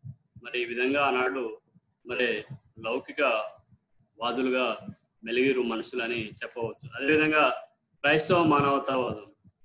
మరి ఈ విధంగా ఆనాడు మరి లౌకిక వాదులుగా మెలిగిరు మనుషులని చెప్పవచ్చు అదేవిధంగా క్రైస్తవ మానవతావాదం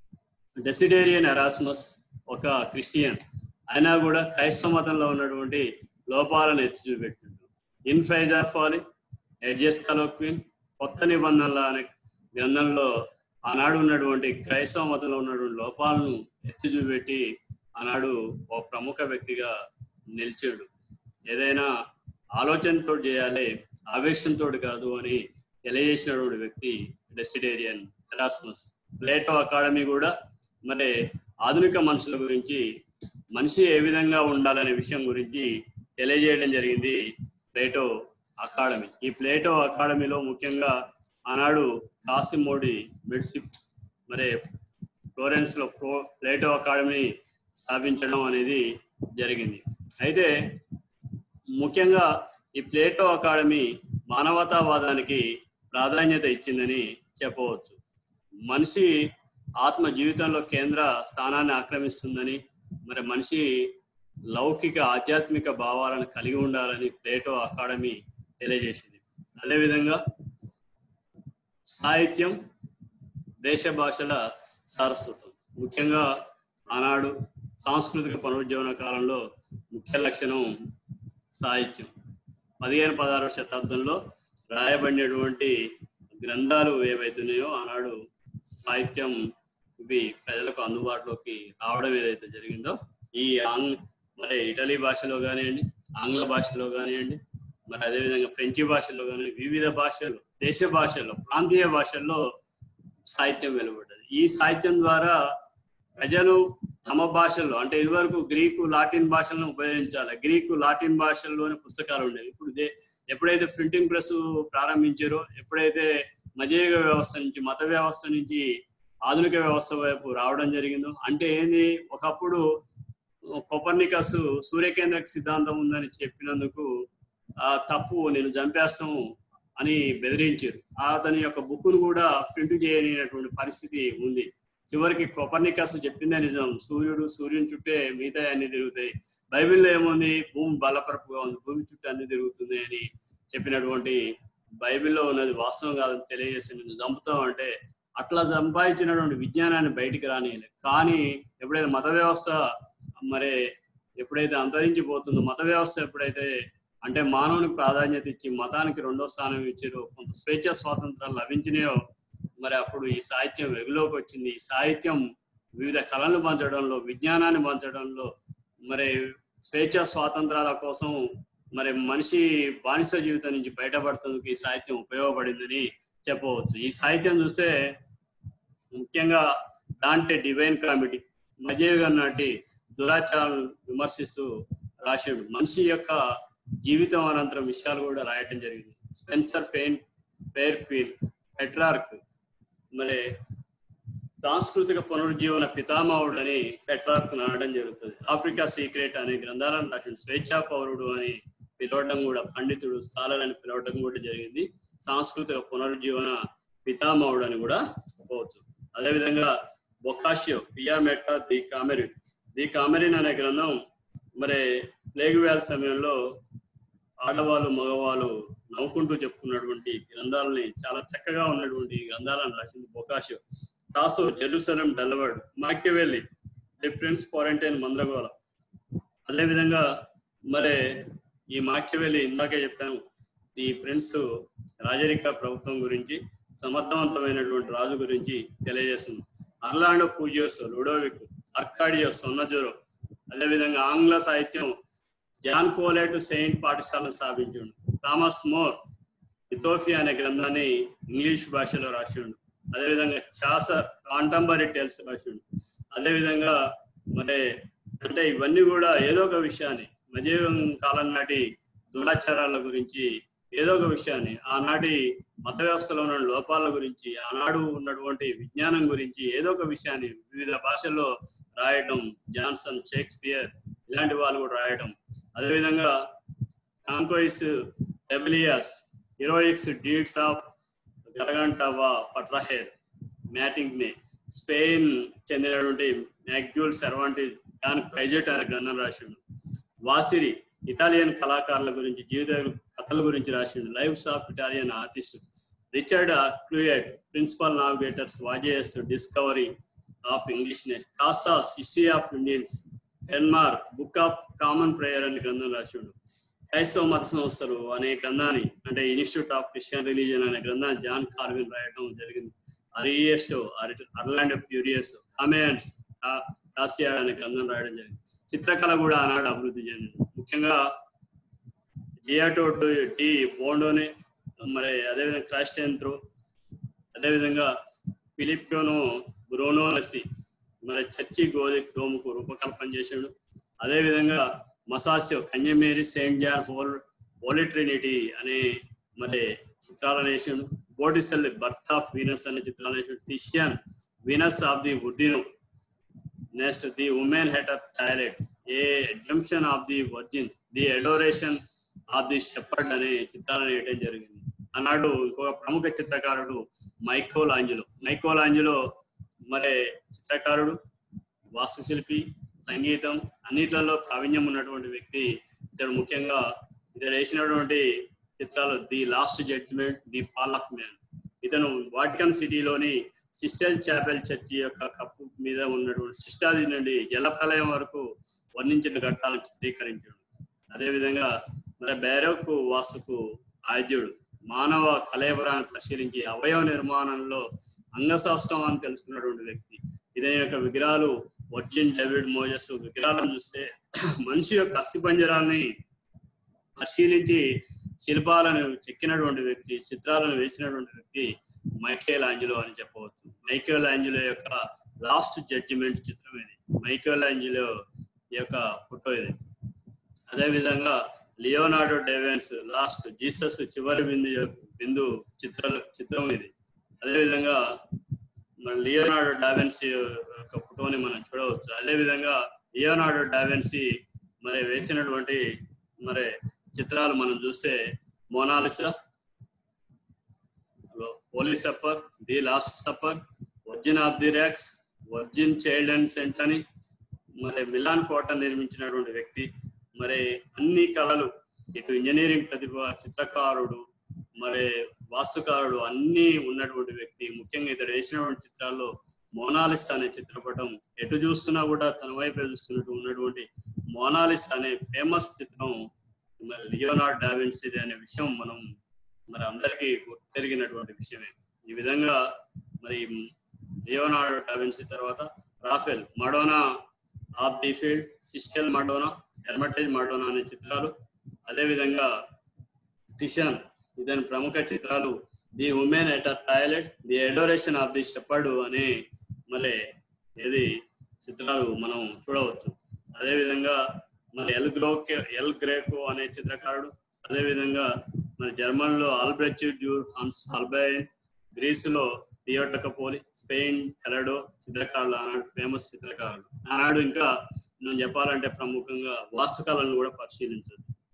డెసిడేరియన్ ఎరాస్మస్ ఒక క్రిస్టియన్ అయినా కూడా క్రైస్తవ మతంలో ఉన్నటువంటి లోపాలను ఎత్తి చూపెట్టిండు in praise of folly adages colloquies కొత్త నిబంధనల అనే గ్రంథంలో ఆనాడు ఉన్నటువంటి క్రైస్తవ మతంలో ఉన్నటువంటి లోపాలను ఎత్తి చూపెట్టి ఆనాడు ఒక ప్రముఖ వ్యక్తిగా నిలిచాడు ఏదైనా ఆలోచనతో చేయాలి ఆవేశంతో కాదు అని తెలియజేసినటువంటి వ్యక్తి డెసిడేరియన్ ఎరాస్మస్ ప్లేటో అకాడమీ కూడా మరి ఆధునిక మనుషుల గురించి మనిషి ఏ విధంగా ఉండాలనే విషయం గురించి తెలియజేయడం జరిగింది ప్లేటో అకాడమీ ఈ ప్లేటో అకాడమీలో ముఖ్యంగా ఆనాడు కాసిమోడి మెడ్సిప్ మరి ఫ్లోరెన్స్ లో ప్రో ప్లేటో అకాడమీ స్థాపించడం అనేది జరిగింది అయితే ముఖ్యంగా ఈ ప్లేటో అకాడమీ మానవతావాదానికి ప్రాధాన్యత ఇచ్చిందని చెప్పవచ్చు మనిషి ఆత్మ జీవితంలో కేంద్ర స్థానాన్ని ఆక్రమిస్తుందని మరి మనిషి లౌకిక ఆధ్యాత్మిక భావాలను కలిగి ఉండాలని ప్లేటో అకాడమీ తెలియజేసింది అదేవిధంగా సాహిత్యం దేశ భాషల సారస్వతం ముఖ్యంగా ఆనాడు సాంస్కృతిక పునరుజ్జీవన కాలంలో ముఖ్య లక్షణం సాహిత్యం పదిహేను పదహారవ శతాబ్దంలో రాయబడినటువంటి గ్రంథాలు ఏవైతున్నాయో ఆనాడు సాహిత్యం ఇవి ప్రజలకు అందుబాటులోకి రావడం ఏదైతే జరిగిందో ఈ ఆంగ్ల మరి ఇటలీ భాషలో కానివ్వండి ఆంగ్ల భాషలో కానివ్వండి మరి అదేవిధంగా ఫ్రెంచి భాషలో కానివ్వండి వివిధ భాషల్లో దేశ భాషల్లో ప్రాంతీయ భాషల్లో సాహిత్యం వెలువడ్డది ఈ సాహిత్యం ద్వారా ప్రజలు తమ భాషల్లో అంటే ఇదివరకు గ్రీకు లాటిన్ భాషలను ఉపయోగించాలి గ్రీకు లాటిన్ భాషల్లోని పుస్తకాలు ఉండేవి ఇప్పుడు ఇదే ఎప్పుడైతే ప్రింటింగ్ ప్రెస్ ప్రారంభించారో ఎప్పుడైతే మధ్యయుగ వ్యవస్థ నుంచి మత వ్యవస్థ నుంచి ఆధునిక వ్యవస్థ వైపు రావడం జరిగిందో అంటే ఏంది ఒకప్పుడు కొపర్నికస్ సూర్యకేంద్రక సిద్ధాంతం ఉందని చెప్పినందుకు ఆ తప్పు నేను చంపేస్తాము అని బెదిరించారు అతని యొక్క బుక్ను కూడా ప్రింట్ చేయనటువంటి పరిస్థితి ఉంది చివరికి కొపర్నికస్ చెప్పిందే నిజం సూర్యుడు సూర్యుని చుట్టే మిగతా అన్ని తిరుగుతాయి బైబిల్లో ఏముంది భూమి బలపరపుగా ఉంది భూమి చుట్టూ అన్ని తిరుగుతుంది అని చెప్పినటువంటి బైబిల్లో ఉన్నది వాస్తవం కాదని తెలియజేసి నేను చంపుతాం అంటే అట్లా సంపాదించినటువంటి విజ్ఞానాన్ని బయటికి రానియలే కానీ ఎప్పుడైతే మత వ్యవస్థ మరి ఎప్పుడైతే అంతరించిపోతుందో మత వ్యవస్థ ఎప్పుడైతే అంటే మానవునికి ప్రాధాన్యత ఇచ్చి మతానికి రెండో స్థానం ఇచ్చారో కొంత స్వేచ్ఛ స్వాతంత్రాలు లభించినాయో మరి అప్పుడు ఈ సాహిత్యం వెలుగులోకి వచ్చింది ఈ సాహిత్యం వివిధ కళలను పంచడంలో విజ్ఞానాన్ని పంచడంలో మరి స్వేచ్ఛ స్వాతంత్రాల కోసం మరి మనిషి బానిస జీవితం నుంచి బయటపడుతుందుకు ఈ సాహిత్యం ఉపయోగపడిందని చెప్పవచ్చు ఈ సాహిత్యం చూస్తే ముఖ్యంగా దాంటే డివైన్ కామెడీ మధ్యయుగ నాటి దురాచారాలను విమర్శిస్తూ రాశాడు మనిషి యొక్క జీవితం అనంతరం విషయాలు కూడా రాయటం జరిగింది స్పెన్సర్ ఫెయిన్ ఫెయిర్ క్వీన్ పెట్రార్క్ మరి సాంస్కృతిక పునరుజ్జీవన పితామహుడు అని పెట్రార్క్ నాడడం జరుగుతుంది ఆఫ్రికా సీక్రెట్ అనే గ్రంథాలను రాసిన స్వేచ్ఛా పౌరుడు అని పిలవడం కూడా పండితుడు స్కాలర్ అని పిలవడం కూడా జరిగింది సాంస్కృతిక పునరుజ్జీవన పితామహుడు అని కూడా చెప్పవచ్చు అదేవిధంగా బొకాషియో పియామెట్టా ది కామెరిన్ ది కామెరిన్ అనే గ్రంథం మరి ప్లేగ్ వ్యాధి సమయంలో ఆడవాళ్ళు మగవాళ్ళు నవ్వుకుంటూ చెప్పుకున్నటువంటి గ్రంథాలని చాలా చక్కగా ఉన్నటువంటి గ్రంథాలను రాసింది Boccaccio Tasso Jerusalem delivered Machiavelli the prince క్వారంటైన్ మంద్రగోళ అదేవిధంగా మరి ఈ మాక్యవెల్లి ఇందాకే చెప్పాను ఈ ప్రిన్స్ రాజరిక ప్రభుత్వం గురించి సమర్థవంతమైనటువంటి రాజు గురించి తెలియజేస్తుంది అర్లాండో పూజియోస్ లుడోవిక్ అర్కాడియో సొన్నజూరో అదేవిధంగా ఆంగ్ల సాహిత్యం జాన్ కోలెట్ సెయింట్ పాఠశాలను స్థాపించిండు థామస్ మోర్ ఇథోఫియా అనే గ్రంథాన్ని ఇంగ్లీష్ భాషలో రాసిండు అదేవిధంగా చాసర్ కాంటంబరీ టెల్స్ రాసిండు అదేవిధంగా మరి అంటే ఇవన్నీ కూడా ఏదో ఒక విషయాన్ని మధ్యయుగం కాలం నాటి దురాచారాల గురించి ఏదో ఒక విషయాన్ని ఆనాటి మత వ్యవస్థలో ఉన్న లోపాల గురించి ఆనాడు ఉన్నటువంటి విజ్ఞానం గురించి ఏదో ఒక విషయాన్ని వివిధ భాషల్లో రాయటం జాన్సన్ షేక్స్పియర్ ఇలాంటి వాళ్ళు కూడా రాయటం అదేవిధంగా Francois Rabelais heroics deeds of Gargantua Pantagruel మ్యాటింగ్ నే స్పెయిన్ చెందినటువంటి మ్యాగ్యూల్ సెర్వాంటి దాని ప్రైజెట్ అనే గ్రంథం రాసిండు వాసిరి ఇటాలియన్ కళాకారుల గురించి జీవిత కథల గురించి రాసిండు lives of Italian artist Richard Hakluyt principal navigators voyages discovery of English nation Casas history of Indians Denmark book of common prayer అనే గ్రంథం రాసిండు క్రైస్తవ మత సంస్థలు అనే గ్రంథాన్ని అంటే ఇన్స్టిట్యూట్ ఆఫ్ క్రిస్టియన్ రిలీజియన్ అనే గ్రంథాన్ని జాన్ కార్విన్ రాయటం జరిగింది అరియేస్టో అర్లాండో ప్యూరియస్ కమాండ్స్ కాసియాడ్ అనే గ్రంథం రాయడం జరిగింది చిత్రకళ కూడా ఆనాడు అభివృద్ధి చెందింది ముఖ్యంగా జియాటో డి బోండోనే మరి అదేవిధంగా క్రాస్టెంత్రో అదేవిధంగా ఫిలిప్పియోను బ్రోనో లసి మరి చర్చి గోధి డోముకు రూపకల్పన చేశాడు అదేవిధంగా మసాసియో కన్యమేరీ సెయింట్ జాన్ హోల్ హోలీ ట్రినిటీ అనే మరి చిత్రాలను వేసాడు బోటిసెల్ బర్త్ ఆఫ్ వీనస్ అనే చిత్రాలను వేసాడు టిషియన్ వీనస్ ఆఫ్ ది ఉడ్డిను next the woman at of toilet a junction of the virgin the adoration of the shepherd అనే చిత్రాలను వేయడం జరిగింది అన్నాడు ఇంకొక ప్రముఖ చిత్రకారుడు మైకోల్ ఆంజలో మైకోల్ ఆంజలో మరి చిత్రకారుడు వాస్తుశిల్పి సంగీతం అన్నిట్లలో ప్రావీణ్యం ఉన్నటువంటి వ్యక్తి ఇతడు ముఖ్యంగా ఇతడు వేసినటువంటి చిత్రాలు the last judgment the fall of man ఇతను వాటికన్ సిటీలోని సిస్టర్ చాపెల్ చర్చి యొక్క కప్పు మీద ఉన్నటువంటి సిస్టాది నుండి జలప్రలయం వరకు వర్ణించిన ఘట్టాలను చిత్రీకరించాడు అదేవిధంగా మరి బేరోకు వాస్తుకు ఆద్యుడు మానవ కలేబరాన్ని పరిశీలించి అవయవ నిర్మాణంలో అంగశాస్త్రం అని తెలుసుకున్నటువంటి వ్యక్తి ఇతని యొక్క విగ్రహాలు వర్జిన్ డేవిడ్ మోజస్ విగ్రహాలను చూస్తే మనిషి యొక్క అస్థిపంజరాన్ని పరిశీలించి శిల్పాలను చెక్కినటువంటి వ్యక్తి చిత్రాలను వేసినటువంటి వ్యక్తి మైకేల్ ఆంజలో అని చెప్పవచ్చు మైకేల్ ఆంజలో యొక్క లాస్ట్ జడ్జిమెంట్ చిత్రం ఇది మైకేల్ ఆంజలో యొక్క ఫోటో ఇది అదేవిధంగా లియోనార్డో డేవెన్స్ లాస్ట్ జీసస్ చివరి బిందు యొక్క- బిందు చిత్ర చిత్రం ఇది అదేవిధంగా మన లియోనార్డో డావెన్సీ యొక్క ఫోటోని మనం చూడవచ్చు అదేవిధంగా లియోనార్డో డావెన్సీ మరి వేసినటువంటి మరి చిత్రాలు మనం చూస్తే Mona Lisa holy supper the last supper virgin of the rocks virgin child and saint అని మరి మిలాన్ కోట నిర్మించినటువంటి వ్యక్తి మరి అన్ని కళలు ఇటు ఇంజనీరింగ్ ప్రతిభ చిత్రకారుడు మరి వాస్తుకారుడు అన్ని ఉన్నటువంటి వ్యక్తి ముఖ్యంగా ఇతడు వేసినటువంటి చిత్రాల్లో మోనాలిస్ అనే చిత్రపటం ఎటు చూస్తున్నా కూడా తన వైపే చూస్తున్నట్టు ఉన్నటువంటి మోనాలిస్ అనే ఫేమస్ చిత్రం మరి లియోనార్డ్ డావిన్సీది అనే విషయం మనం మరి అందరికీ గుర్తెరిగినటువంటి విషయమే ఈ విధంగా మరి లియోనార్డ్ డావిన్సీ తర్వాత Rafale Madonna of the field సిస్టెల్ Madonna ఎర్మటేజ్ Madonna అనే చిత్రాలు అదేవిధంగా టిషన్ ఇతని ప్రముఖ చిత్రాలు the women at a toilet the adoration of the shepherd అనే మరి ఏది చిత్రాలు మనం చూడవచ్చు అదేవిధంగా మరి ఎల్ గ్రోకే ఎల్ గ్రేకో అనే చిత్రకారుడు అదేవిధంగా మరి జర్మన్ లో ఆల్బ్రెచ్ డ్యూర్ హన్స్ ఆల్బైన్ గ్రీసులో థియోటకపోలి స్పెయిన్ ఎలడో చిత్రకారులు ఆనాడు ఫేమస్ చిత్రకారులు ఆనాడు ఇంకా మనం చెప్పాలంటే ప్రముఖంగా వాస్తుకళను కూడా పరిశీలించవచ్చు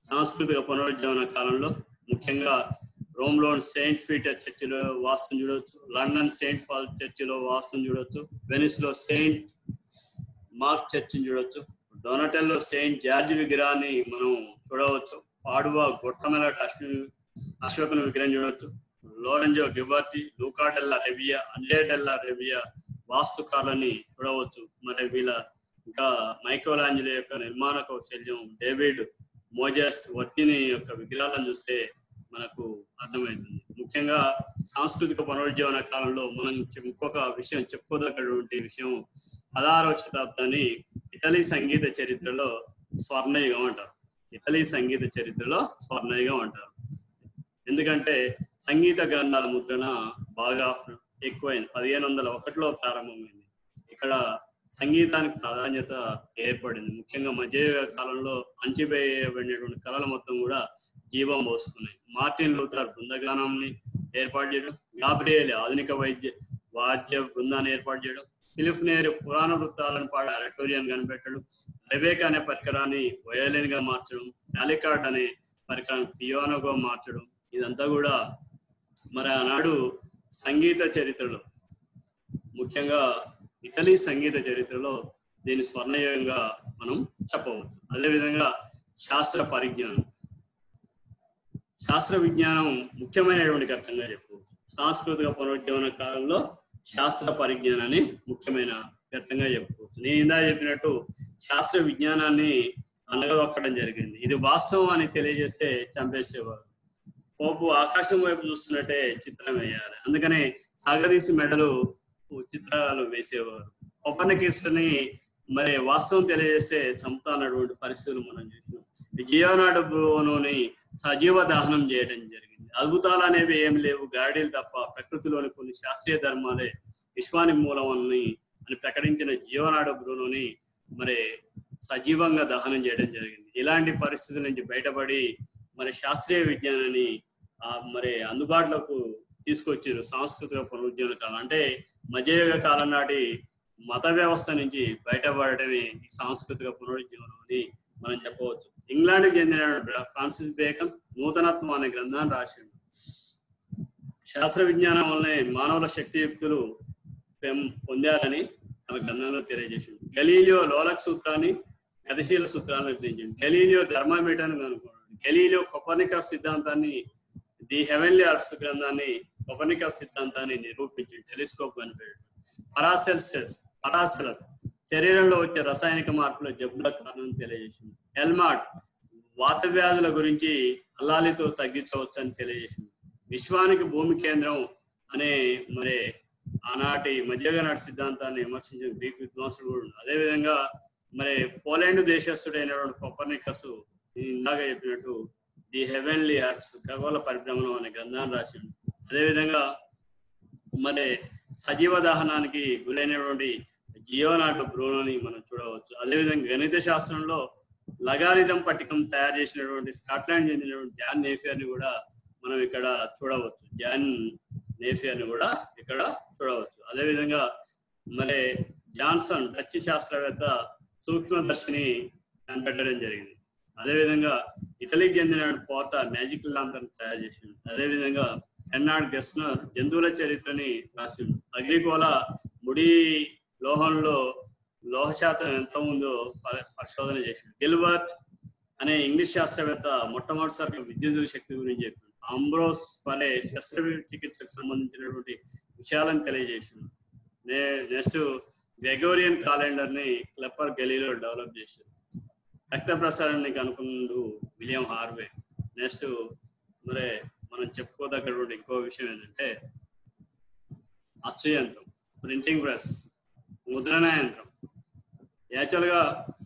సాంస్కృతిక పునరుజ్జీవన కాలంలో ముఖ్యంగా రోమ్లోని సెయింట్ పీటర్ చర్చిలో వాస్తుని చూడవచ్చు లండన్ సెయింట్ ఫాల్ చర్చిలో వాస్తుని చూడవచ్చు వెనిస్ లో సెయింట్ మార్క్ చర్చిని చూడవచ్చు డొనటెల్లో సెయింట్ జార్జ్ విగ్రహాన్ని మనం చూడవచ్చు పాడువా గొట్టమెల అశ్వ అశోకన విగ్రహం చూడవచ్చు లోరెంజో గిబర్టీ లూకాడెల్లా రెవియా అండ్రేడెల్లా రెవియా వాస్తుకారులని చూడవచ్చు మరి వీళ్ళ ఇంకా మైక్రోలాంజలి యొక్క నిర్మాణ కౌశల్యం డేవిడ్ మోజస్ వర్టిని యొక్క విగ్రహాలను చూస్తే మనకు అర్థమవుతుంది ముఖ్యంగా సాంస్కృతిక పునరుజ్జీవన కాలంలో మనం చె- ఇంకొక విషయం చెప్పుకోదగ్గటువంటి విషయం పదహారవ శతాబ్దాన్ని ఇటలీ సంగీత చరిత్రలో స్వర్ణయుగం అంటారు ఇటలీ సంగీత చరిత్రలో స్వర్ణయుగం అంటారు ఎందుకంటే సంగీత గ్రంథాల ముద్రణ బాగా ఎక్కువైంది పదిహేను వందల ఒకటిలో ప్రారంభమైంది ఇక్కడ సంగీతానికి ప్రాధాన్యత ఏర్పడింది ముఖ్యంగా మధ్యయుగ కాలంలో అంచివేయబడినటువంటి కళలు మొత్తం కూడా జీవం పోసుకున్నాయి మార్టిన్ లూథర్ బృందగానాన్ని ఏర్పాటు చేయడం గాబ్రియల్ ఆధునిక వైద్య వాద్య బృందాన్ని ఏర్పాటు చేయడం ఫిలిప్ నేరు పురాణ వృత్తాలను పాడే అరటోరియం కనిపెట్టడం రెబేక్ అనే పరికరాన్ని వయోలిన్ గా మార్చడం టాలికార్డ్ అనే పరికరాన్ని పియానోగా మార్చడం ఇదంతా కూడా మరి ఆనాడు సంగీత చరిత్రలో ముఖ్యంగా ఇటలీ సంగీత చరిత్రలో దీని స్వర్ణయుగంగా మనం చెప్పవచ్చు అదేవిధంగా శాస్త్ర పరిజ్ఞానం శాస్త్ర విజ్ఞానం ముఖ్యమైనటువంటి ఘట్టంగా చెప్పవచ్చు సాంస్కృతిక పునరుజ్జీవన కాలంలో శాస్త్ర పరిజ్ఞానాన్ని ముఖ్యమైన ఘట్టంగా చెప్పుకోవచ్చు నేను ఇందా చెప్పినట్టు శాస్త్ర విజ్ఞానాన్ని అనగదొక్కడం జరిగింది ఇది వాస్తవం అని తెలియజేస్తే చంపేసేవారు పోపు ఆకాశం వైపు చూస్తున్నట్టే చిత్రం వేయాలి అందుకనే సాగదీసి మెడలు చిత్రాలు వేసేవారు కొప్పనకిస్తుని మరి వాస్తవం తెలియజేస్తే చంపుతా అన్నటువంటి పరిస్థితులు మనం చూసినాం జియోనాడు బ్రోనోని సజీవ దహనం చేయడం జరిగింది అద్భుతాలు అనేవి ఏమి లేవు గాడీలు తప్ప ప్రకృతిలోని కొన్ని శాస్త్రీయ ధర్మాలే విశ్వాని మూలం అని అని ప్రకటించిన జియోనాడు బ్రూనోని మరి సజీవంగా దహనం చేయడం జరిగింది ఇలాంటి పరిస్థితుల నుంచి బయటపడి మరి శాస్త్రీయ విజ్ఞానాన్ని ఆ మరి అందుబాటులోకి తీసుకొచ్చారు సాంస్కృతిక పునరుజ్జీవన కాలం అంటే మధ్యయుగ కాలం నాటి మత వ్యవస్థ నుంచి బయటపడటమే ఈ సాంస్కృతిక పునరుజ్జీవనం అని మనం చెప్పవచ్చు ఇంగ్లాండ్కి చెందిన ఫ్రాన్సిస్ బేకన్ నూతనత్వం అనే గ్రంథాన్ని రాసిండు శాస్త్ర విజ్ఞానం వల్లనే మానవుల శక్తియుక్తులు పెం- పొందారని తన గ్రంథంలో తెలియజేసిండు గలీలియో లోలక్ సూత్రాన్ని గతిశీల సూత్రాన్ని నిర్ణయించింది గలీలియో ధర్మామీటర్ని కనుక్కున్నాడు గలీలియో కొపర్నికస్ సిద్ధాంతాన్ని ది హెవెన్లీ అర్ట్స్ గ్రంథాన్ని కొపర్నికస్ సిద్ధాంతాన్ని నిరూపించింది టెలిస్కోప్ కనిపెట్టాడు పరాసెల్సెస్ పరాసెలస్ శరీరంలో వచ్చే రసాయనిక మార్పుల జబ్బుల కారణం తెలియజేసింది ఎల్మాట్ వాత వ్యాధుల గురించి అల్లాలితో తగ్గించవచ్చు అని తెలియజేసింది విశ్వానికి భూమి కేంద్రం అనే మరి ఆనాటి మధ్యగ నాటి సిద్ధాంతాన్ని విమర్శించిన గ్రీక్ విద్వాంసుడు కూడా ఉన్నాడు. అదేవిధంగా మరి పోలాండ్ దేశస్థుడైనటువంటి కొపర్నికస్ ఇందాక చెప్పినట్టు ది హెవెన్లీ ఆర్ట్స్ ఖగోళ పరిభ్రమణం అనే గ్రంథాన్ని రాసిండు అదేవిధంగా మరి సజీవ దహనానికి గురైనటువంటి జియోనాటో బ్రూనోని మనం చూడవచ్చు అదేవిధంగా గణిత శాస్త్రంలో లగారిథం పట్టికం తయారు చేసినటువంటి స్కాట్లాండ్ చెందినటువంటి జాన్ నేఫియర్ ని కూడా మనం ఇక్కడ చూడవచ్చు జాన్ నేఫియర్ ని కూడా ఇక్కడ చూడవచ్చు అదేవిధంగా మరి జాన్సన్ డచ్ శాస్త్రవేత్త సూక్ష్మదర్శిని కనిపెట్టడం జరిగింది అదేవిధంగా ఇటలీకి చెందిన పోర్ట మ్యాజిక్ లాంతర్ తయారు చేసిండు అదేవిధంగా హెన్నాడ్ గెస్నర్ జంతువుల చరిత్రని రాసిండు అగ్రికోల ముడి లోహంలో లోహ శాతం ఎంత ఉందో ప- పరిశోధన చేసిండు గిల్బర్ట్ అనే ఇంగ్లీష్ శాస్త్రవేత్త మొట్టమొదటిసారిగా విద్యుత్ శక్తి గురించి చెప్పిండు అంబ్రోస్ పలే శస్త్రచికిత్సకు సంబంధించినటువంటి విషయాలను తెలియజేసిండు నెక్స్ట్ గ్రెగోరియన్ క్యాలెండర్ ని క్లెప్పర్ గలీలో డెవలప్ చేశారు రక్త ప్రసారాన్ని కనుక్కున్నాడు విలియం హార్వే నెక్స్ట్ మరి మనం చెప్పుకోదగ్గటువంటి ఇంకో విషయం ఏంటంటే అచ్చు యంత్రం ప్రింటింగ్ ప్రెస్ ముద్రణ యంత్రం యాక్చువల్గా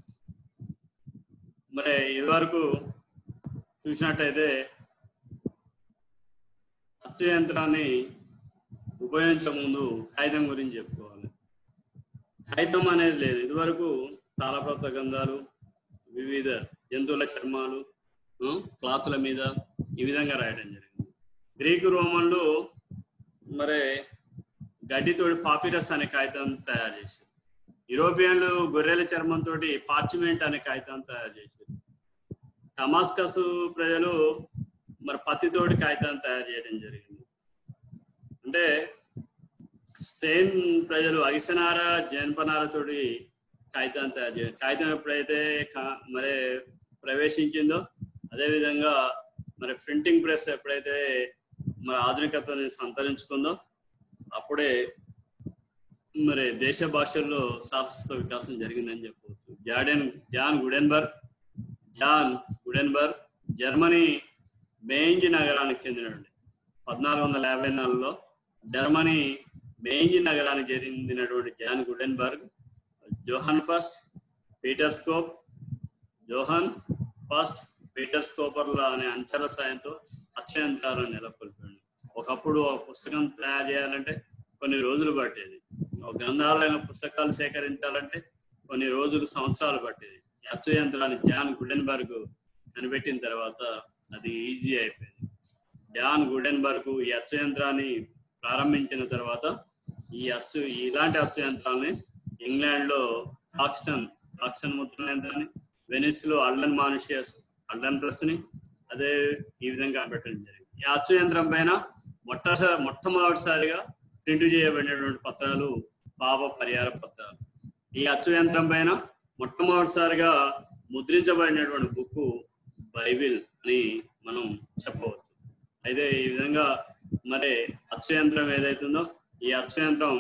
మరి ఇదివరకు చూసినట్టయితే అచ్చు యంత్రాన్ని ఉపయోగించే ముందు కాగితం గురించి చెప్పుకోవాలి కాగితం అనేది లేదు ఇదివరకు తాళపత్ర గంధాలు వివిధ జంతువుల చర్మాలు ఆ, క్లాతుల మీద ఈ విధంగా రాయడం జరిగింది గ్రీకు రోమన్లు మరి గడ్డితోటి పాపిరస్ అనే కాగితం తయారు చేశారు యూరోపియన్లు గొర్రెల చర్మంతో పార్చిమెంట్ అనే కాగితం తయారు చేశారు టమాస్కస్ ప్రజలు మరి పత్తితోటి కాగితాన్ని తయారు చేయడం జరిగింది అంటే స్పెయిన్ ప్రజలు అగిసనార జనపనారతోటి కాగితాన్ని తయారు చేయాలి కాగితం ఎప్పుడైతే కా- మరి ప్రవేశించిందో అదేవిధంగా మరి ప్రింటింగ్ ప్రెస్ ఎప్పుడైతే మరి ఆధునికతని సంతరించుకుందో అప్పుడే మరి దేశ భాషల్లో శాస్త్ర వికాసం జరిగిందని చెప్పవచ్చు జాడెన్ John Gutenberg John Gutenberg Germany Mainz నగరానికి చెందినటువంటి పద్నాలుగు వందల యాభై నాలుగులో జర్మనీ బెయింజ్ నగరానికి చెందినటువంటి John Gutenberg Johann Fust Peter Schoeffer Johann Fust Peter స్కోపర్ల అనే అంచల సాయంతో అక్షయంత్రాలను నెలకొల్పాడు ఒకప్పుడు ఒక పుస్తకం తయారు చేయాలంటే కొన్ని రోజులు పట్టేది ఒక గ్రంథాలైన పుస్తకాలు సేకరించాలంటే కొన్ని రోజులు సంవత్సరాలు పట్టేది ఈ అచ్చు యంత్రాన్ని జాన్ గుడెన్బర్గ్ కనిపెట్టిన తర్వాత అది ఈజీ అయిపోయింది జాన్ గుడెన్బర్గ్ ఈ అచ్చు యంత్రాన్ని ప్రారంభించిన తర్వాత ఈ అచ్చు ఇలాంటి అచ్చు యంత్రాలని ఇంగ్లాండ్ లో కాక్స్టన్ కాక్స్టన్ ముద్రణ యంత్రాన్ని వెనిస్ లో అల్డన్ మానుషియస్ అల్డన్ ప్రెస్ ని అదే ఈ విధంగా పెట్టడం జరిగింది ఈ అచ్చు యంత్రం పైన మొట్టసారి మొట్టమొదటిసారిగా ప్రింట్ చేయబడినటువంటి పత్రాలు పాప పరిహార పత్రాలు ఈ అచ్చు యంత్రం పైన మొట్టమొదటిసారిగా ముద్రించబడినటువంటి బుక్ బైబిల్ అని మనం చెప్పవచ్చు అయితే ఈ విధంగా మరి అచ్చు యంత్రం ఏదైతుందో ఈ అచ్చు యంత్రం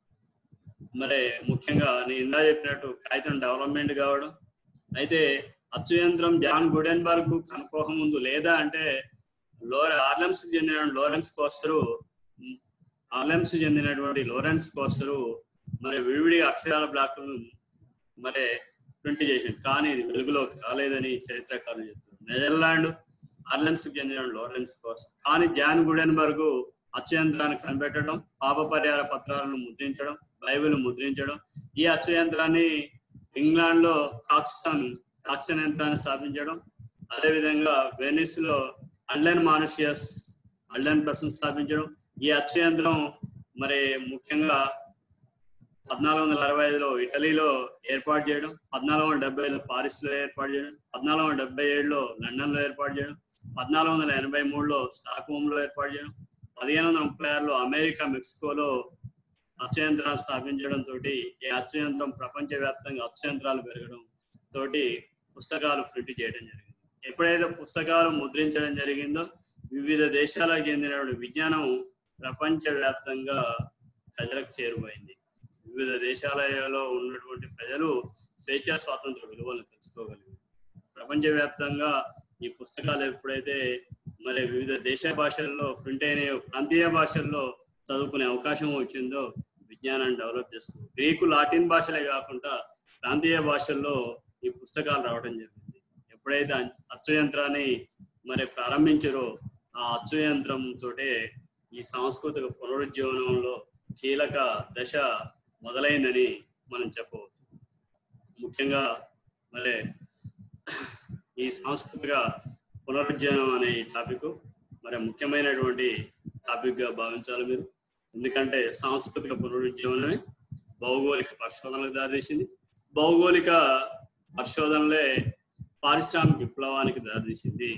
మరి ముఖ్యంగా నేను ఇందా చెప్పినట్టు కాగితం డెవలప్మెంట్ కావడం అయితే అచ్చు యంత్రం జాన్ గుడెన్బర్గ్ కనుక్కోక ముందు లేదా అంటే లోర ఆర్లెమ్స్ చెందిన లోరెన్స్ కోస్టరు ఆర్లెమ్స్ చెందినటువంటి లోరెన్స్ కోస్టరు మరి విడివిడిగా అక్షరాల బ్లాక్లను మరి ప్రింట్ చేసింది కానీ ఇది వెలుగులోకి రాలేదని చరిత్రకారులు చెప్తున్నారు నెదర్లాండ్ ఆర్లెమ్స్ చెందిన లోరెన్స్ కోస్టర్ కానీ జాన్ గుడెన్బర్గ్ అచ్చు యంత్రాన్ని కనిపెట్టడం పాప పరిహార పత్రాలను ముద్రించడం బైబిల్ ముద్రించడం ఈ అచ్చు యంత్రాన్ని ఇంగ్లాండ్ లో కాక్స్టన్ కాక్సన్ యంత్రాన్ని స్థాపించడం అదేవిధంగా వెనిస్ లో అల్డన్ మానుషియస్ అల్డన్ ప్రెస్ స్థాపించడం ఈ అచ్చు యంత్రం మరి ముఖ్యంగా పద్నాలుగు వందల అరవై ఐదులో ఇటలీలో ఏర్పాటు చేయడం పద్నాలుగు వందల డెబ్బై ఐదులో పారిస్ లో ఏర్పాటు చేయడం పద్నాలుగు వందల డెబ్బై ఏడులో లండన్ లో ఏర్పాటు చేయడం పద్నాలుగు వందల ఎనభై మూడులో స్టాక్ హోమ్ లో ఏర్పాటు చేయడం పదిహేను వందల ముప్పై ఆరులో అమెరికా మెక్సికోలో అక్షయంత్రాలు స్థాపించడం తోటి ఈ అక్షయంత్రం ప్రపంచవ్యాప్తంగా అక్షయంత్రాలు పెరగడం తోటి పుస్తకాలు ప్రింట్ చేయడం జరిగింది ఎప్పుడైతే పుస్తకాలు ముద్రించడం జరిగిందో వివిధ దేశాలకు చెందిన విజ్ఞానం ప్రపంచవ్యాప్తంగా ప్రజలకు చేరువైంది వివిధ దేశాలలో ఉన్నటువంటి ప్రజలు స్వేచ్ఛా స్వాతంత్ర విలువలను తెలుసుకోగలిగారు ప్రపంచవ్యాప్తంగా ఈ పుస్తకాలు ఎప్పుడైతే మరి వివిధ దేశ భాషల్లో ప్రింట్ అయిన ప్రాంతీయ భాషల్లో చదువుకునే అవకాశం వచ్చిందో విజ్ఞానాన్ని డెవలప్ చేసుకో గ్రీకు లాటిన్ భాషలే కాకుండా ప్రాంతీయ భాషల్లో ఈ పుస్తకాలు రావడం జరిగింది ఎప్పుడైతే అం- అచ్చు యంత్రాన్ని మరి ప్రారంభించారో ఆ అచ్చు యంత్రం తోటే ఈ సాంస్కృతిక పునరుజ్జీవనంలో కీలక దశ మొదలైందని మనం చెప్పవచ్చు ముఖ్యంగా మరి ఈ సాంస్కృతిక పునరుజ్జీవనం అనే ఈ టాపిక్ మరి ముఖ్యమైనటువంటి టాపిక్ గా భావించాలి మీరు ఎందుకంటే సాంస్కృతిక పునరుజ్జీవనమే భౌగోళిక పరిశోధనలకు దారితీసింది భౌగోళిక పరిశోధనలే పారిశ్రామిక విప్లవానికి దారితీసింది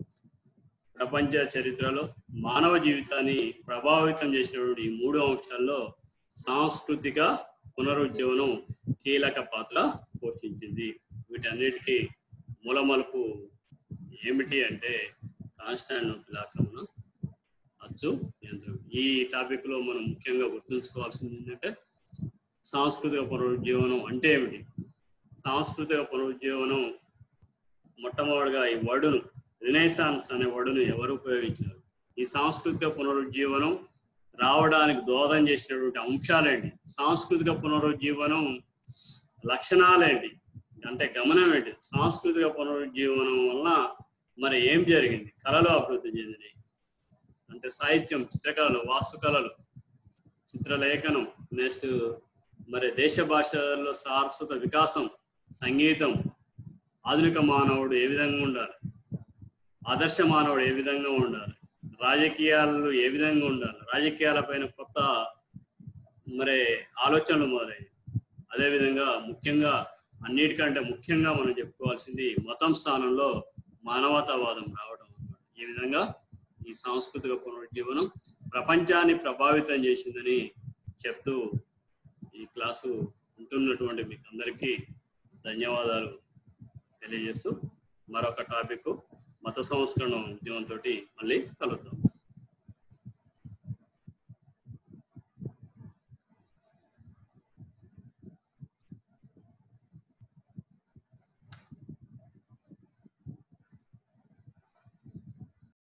ప్రపంచ చరిత్రలో మానవ జీవితాన్ని ప్రభావితం చేసినటువంటి ఈ మూడు అంశాల్లో సాంస్కృతిక పునరుజ్జీవనం కీలక పాత్ర పోషించింది వీటన్నిటికీ మూలమలుపు ఏమిటి అంటే కాన్స్టాంటినోపిల్ ఆక్రమణ అచ్చు యంత్రం ఈ టాపిక్ లో మనం ముఖ్యంగా గుర్తుంచుకోవాల్సింది ఏంటంటే సాంస్కృతిక పునరుజ్జీవనం అంటే ఏమిటి సాంస్కృతిక పునరుజ్జీవనం మొట్టమొదటిగా ఈ వర్డును రినైసాన్స్ అనే వర్డును ఎవరు ఉపయోగించారు ఈ సాంస్కృతిక పునరుజ్జీవనం రావడానికి దోహదం చేసినటువంటి అంశాలేంటి సాంస్కృతిక పునరుజ్జీవనం లక్షణాలేంటి అంటే గమనం ఏంటి సాంస్కృతిక పునరుజ్జీవనం వలన మరి ఏం జరిగింది కళలు అభివృద్ధి చెందినాయి అంటే సాహిత్యం చిత్రకళలు వాస్తుకళలు చిత్రలేఖనం నెక్స్ట్ మరి దేశ భాషల్లో సారస్వత వికాసం సంగీతం ఆధునిక మానవుడు ఏ విధంగా ఉండాలి ఆదర్శ మానవుడు ఏ విధంగా ఉండాలి రాజకీయాలు ఏ విధంగా ఉండాలి రాజకీయాల పైన కొత్త మరి ఆలోచనలు మొదలయ్యాయి అదేవిధంగా ముఖ్యంగా అన్నిటికంటే ముఖ్యంగా మనం చెప్పుకోవాల్సింది మతం స్థానంలో మానవతావాదం రావడం అన్నమాట. ఈ విధంగా ఈ సాంస్కృతిక పునరుజ్జీవనం ప్రపంచాన్ని ప్రభావితం చేసిందని చెప్తూ ఈ క్లాసు ఉంటున్నటువంటి మీకు అందరికీ ధన్యవాదాలు తెలియజేస్తూ మరొక టాపిక్ మత సంస్కరణ ఉద్యమంతో మళ్ళీ కలుద్దాం